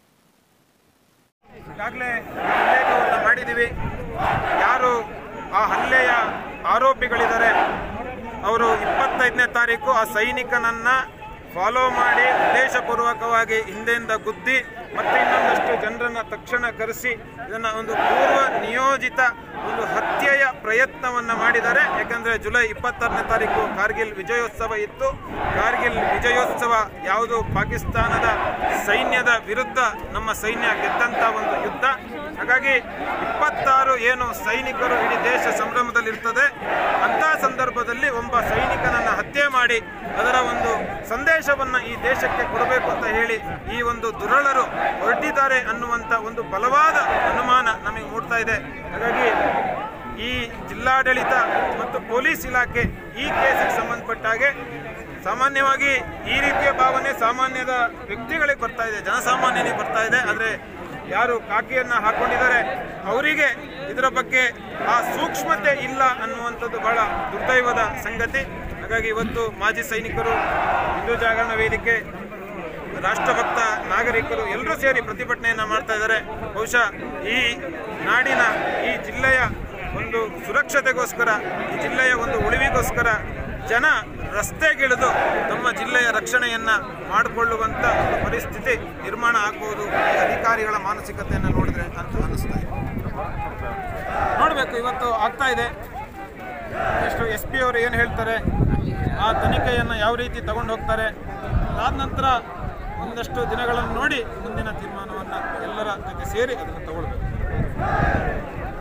ಈಗಾಗಲೇ ಉಲ್ಲೇಖವನ್ನು ಮಾಡಿದ್ದೀವಿ ಯಾರು ಆ ಹಲ್ಲೆಯ ಆರೋಪಿಗಳಿದ್ದಾರೆ ಅವರು ಇಪ್ಪತ್ತೈದನೇ ತಾರೀಕು ಆ ಸೈನಿಕನನ್ನ ಫಾಲೋ ಮಾಡಿ ಉದ್ದೇಶಪೂರ್ವಕವಾಗಿ ಹಿಂದೆಯಿಂದ ಗುದ್ದಿ ಮತ್ತೆ ಇನ್ನೊಂದಷ್ಟು ಜನರನ್ನ ತಕ್ಷಣ ಕರೆಸಿ ಇದನ್ನ ಒಂದು ಪೂರ್ವ ನಿಯೋಜಿತ ಒಂದು ಹತ್ಯೆಯ ಪ್ರಯತ್ನವನ್ನ ಮಾಡಿದ್ದಾರೆ ಯಾಕಂದ್ರೆ ಜುಲೈ ಇಪ್ಪತ್ತಾರನೇ ತಾರೀಕು ಕಾರ್ಗಿಲ್ ವಿಜಯೋತ್ಸವ ಇತ್ತು ಕಾರ್ಗಿಲ್ ವಿಜಯೋತ್ಸವ ಯಾವುದು ಪಾಕಿಸ್ತಾನದ ಸೈನ್ಯದ ವಿರುದ್ಧ ನಮ್ಮ ಸೈನ್ಯ ಗೆದ್ದಂತ ಒಂದು ಯುದ್ಧ ಹಾಗಾಗಿ ಇಪ್ಪತ್ತಾರು ಏನು ಸೈನಿಕರು ಇಡೀ ದೇಶ ಸಂಭ್ರಮದಲ್ಲಿರ್ತದೆ ಅಂತ ಸಂದರ್ಭದಲ್ಲಿ ಒಬ್ಬ ಸೈನಿಕನನ್ನ ಹತ್ಯೆ ಮಾಡಿ ಅದರ ಒಂದು ಸಂದೇಶವನ್ನ ಈ ದೇಶಕ್ಕೆ ಕೊಡಬೇಕು ಅಂತ ಹೇಳಿ ಈ ಒಂದು ದುರಳರು ಹೊರಟಿದ್ದಾರೆ ಅನ್ನುವಂತ ಒಂದು ಬಲವಾದ ಅನುಮಾನ ನಮಗೆ ಮೂಡ್ತಾ ಇದೆ ಹಾಗಾಗಿ ಈ ಜಿಲ್ಲಾಡಳಿತ ಮತ್ತು ಪೊಲೀಸ್ ಇಲಾಖೆ ಈ ಕೇಸಿಗೆ ಸಂಬಂಧಪಟ್ಟ ಹಾಗೆ ಸಾಮಾನ್ಯವಾಗಿ ಈ ರೀತಿಯ ಭಾವನೆ ಸಾಮಾನ್ಯದ ವ್ಯಕ್ತಿಗಳಿಗೆ ಬರ್ತಾ ಇದೆ ಜನಸಾಮಾನ್ಯನಿಗೆ ಬರ್ತಾ ಇದೆ ಆದರೆ ಯಾರು ಕಾಕಿಯನ್ನ ಹಾಕೊಂಡಿದ್ದಾರೆ ಅವರಿಗೆ ಇದರ ಬಗ್ಗೆ ಆ ಸೂಕ್ಷ್ಮತೆ ಇಲ್ಲ ಅನ್ನುವಂಥದ್ದು ಬಹಳ ದುರ್ದೈವದ ಸಂಗತಿ ಹಾಗಾಗಿ ಇವತ್ತು ಮಾಜಿ ಸೈನಿಕರು ಹಿಂದೂ ಜಾಗರಣ ವೇದಿಕೆ ರಾಷ್ಟ್ರಭಕ್ತ ನಾಗರಿಕರು ಎಲ್ಲರೂ ಸೇರಿ ಪ್ರತಿಭಟನೆಯನ್ನ ಮಾಡ್ತಾ ಇದ್ದಾರೆ ಬಹುಶಃ ಈ ನಾಡಿನ ಈ ಜಿಲ್ಲೆಯ ಒಂದು ಸುರಕ್ಷತೆಗೋಸ್ಕರ ಈ ಜಿಲ್ಲೆಯ ಒಂದು ಉಳಿವಿಗೋಸ್ಕರ ಜನ ರಸ್ತೆಗಿಳಿದು ನಮ್ಮ ಜಿಲ್ಲೆಯ ರಕ್ಷಣೆಯನ್ನ ಮಾಡಿಕೊಳ್ಳುವಂತ ಒಂದು ಪರಿಸ್ಥಿತಿ ನಿರ್ಮಾಣ ಆಗಬಹುದು ಈ ಅಧಿಕಾರಿಗಳ ಮಾನಸಿಕತೆಯನ್ನು ನೋಡಿದ್ರೆ ಅಂತ ಅನಿಸ್ತಾ ಇದೆ ನೋಡಬೇಕು ಇವತ್ತು ಆಗ್ತಾ ಇದೆ ಎಷ್ಟು ಎಸ್ ಪಿ ಅವರು ಏನು ಹೇಳ್ತಾರೆ ಆ ತನಿಖೆಯನ್ನು ಯಾವ ರೀತಿ ತಗೊಂಡು ಹೋಗ್ತಾರೆ ಅದಾದ ನಂತರ ಒಂದಷ್ಟು ದಿನಗಳನ್ನು ನೋಡಿ ಮುಂದಿನ ತೀರ್ಮಾನವನ್ನು ಎಲ್ಲರ ಜೊತೆ ಸೇರಿ ಅದನ್ನು ತಗೊಳ್ಬೇಕು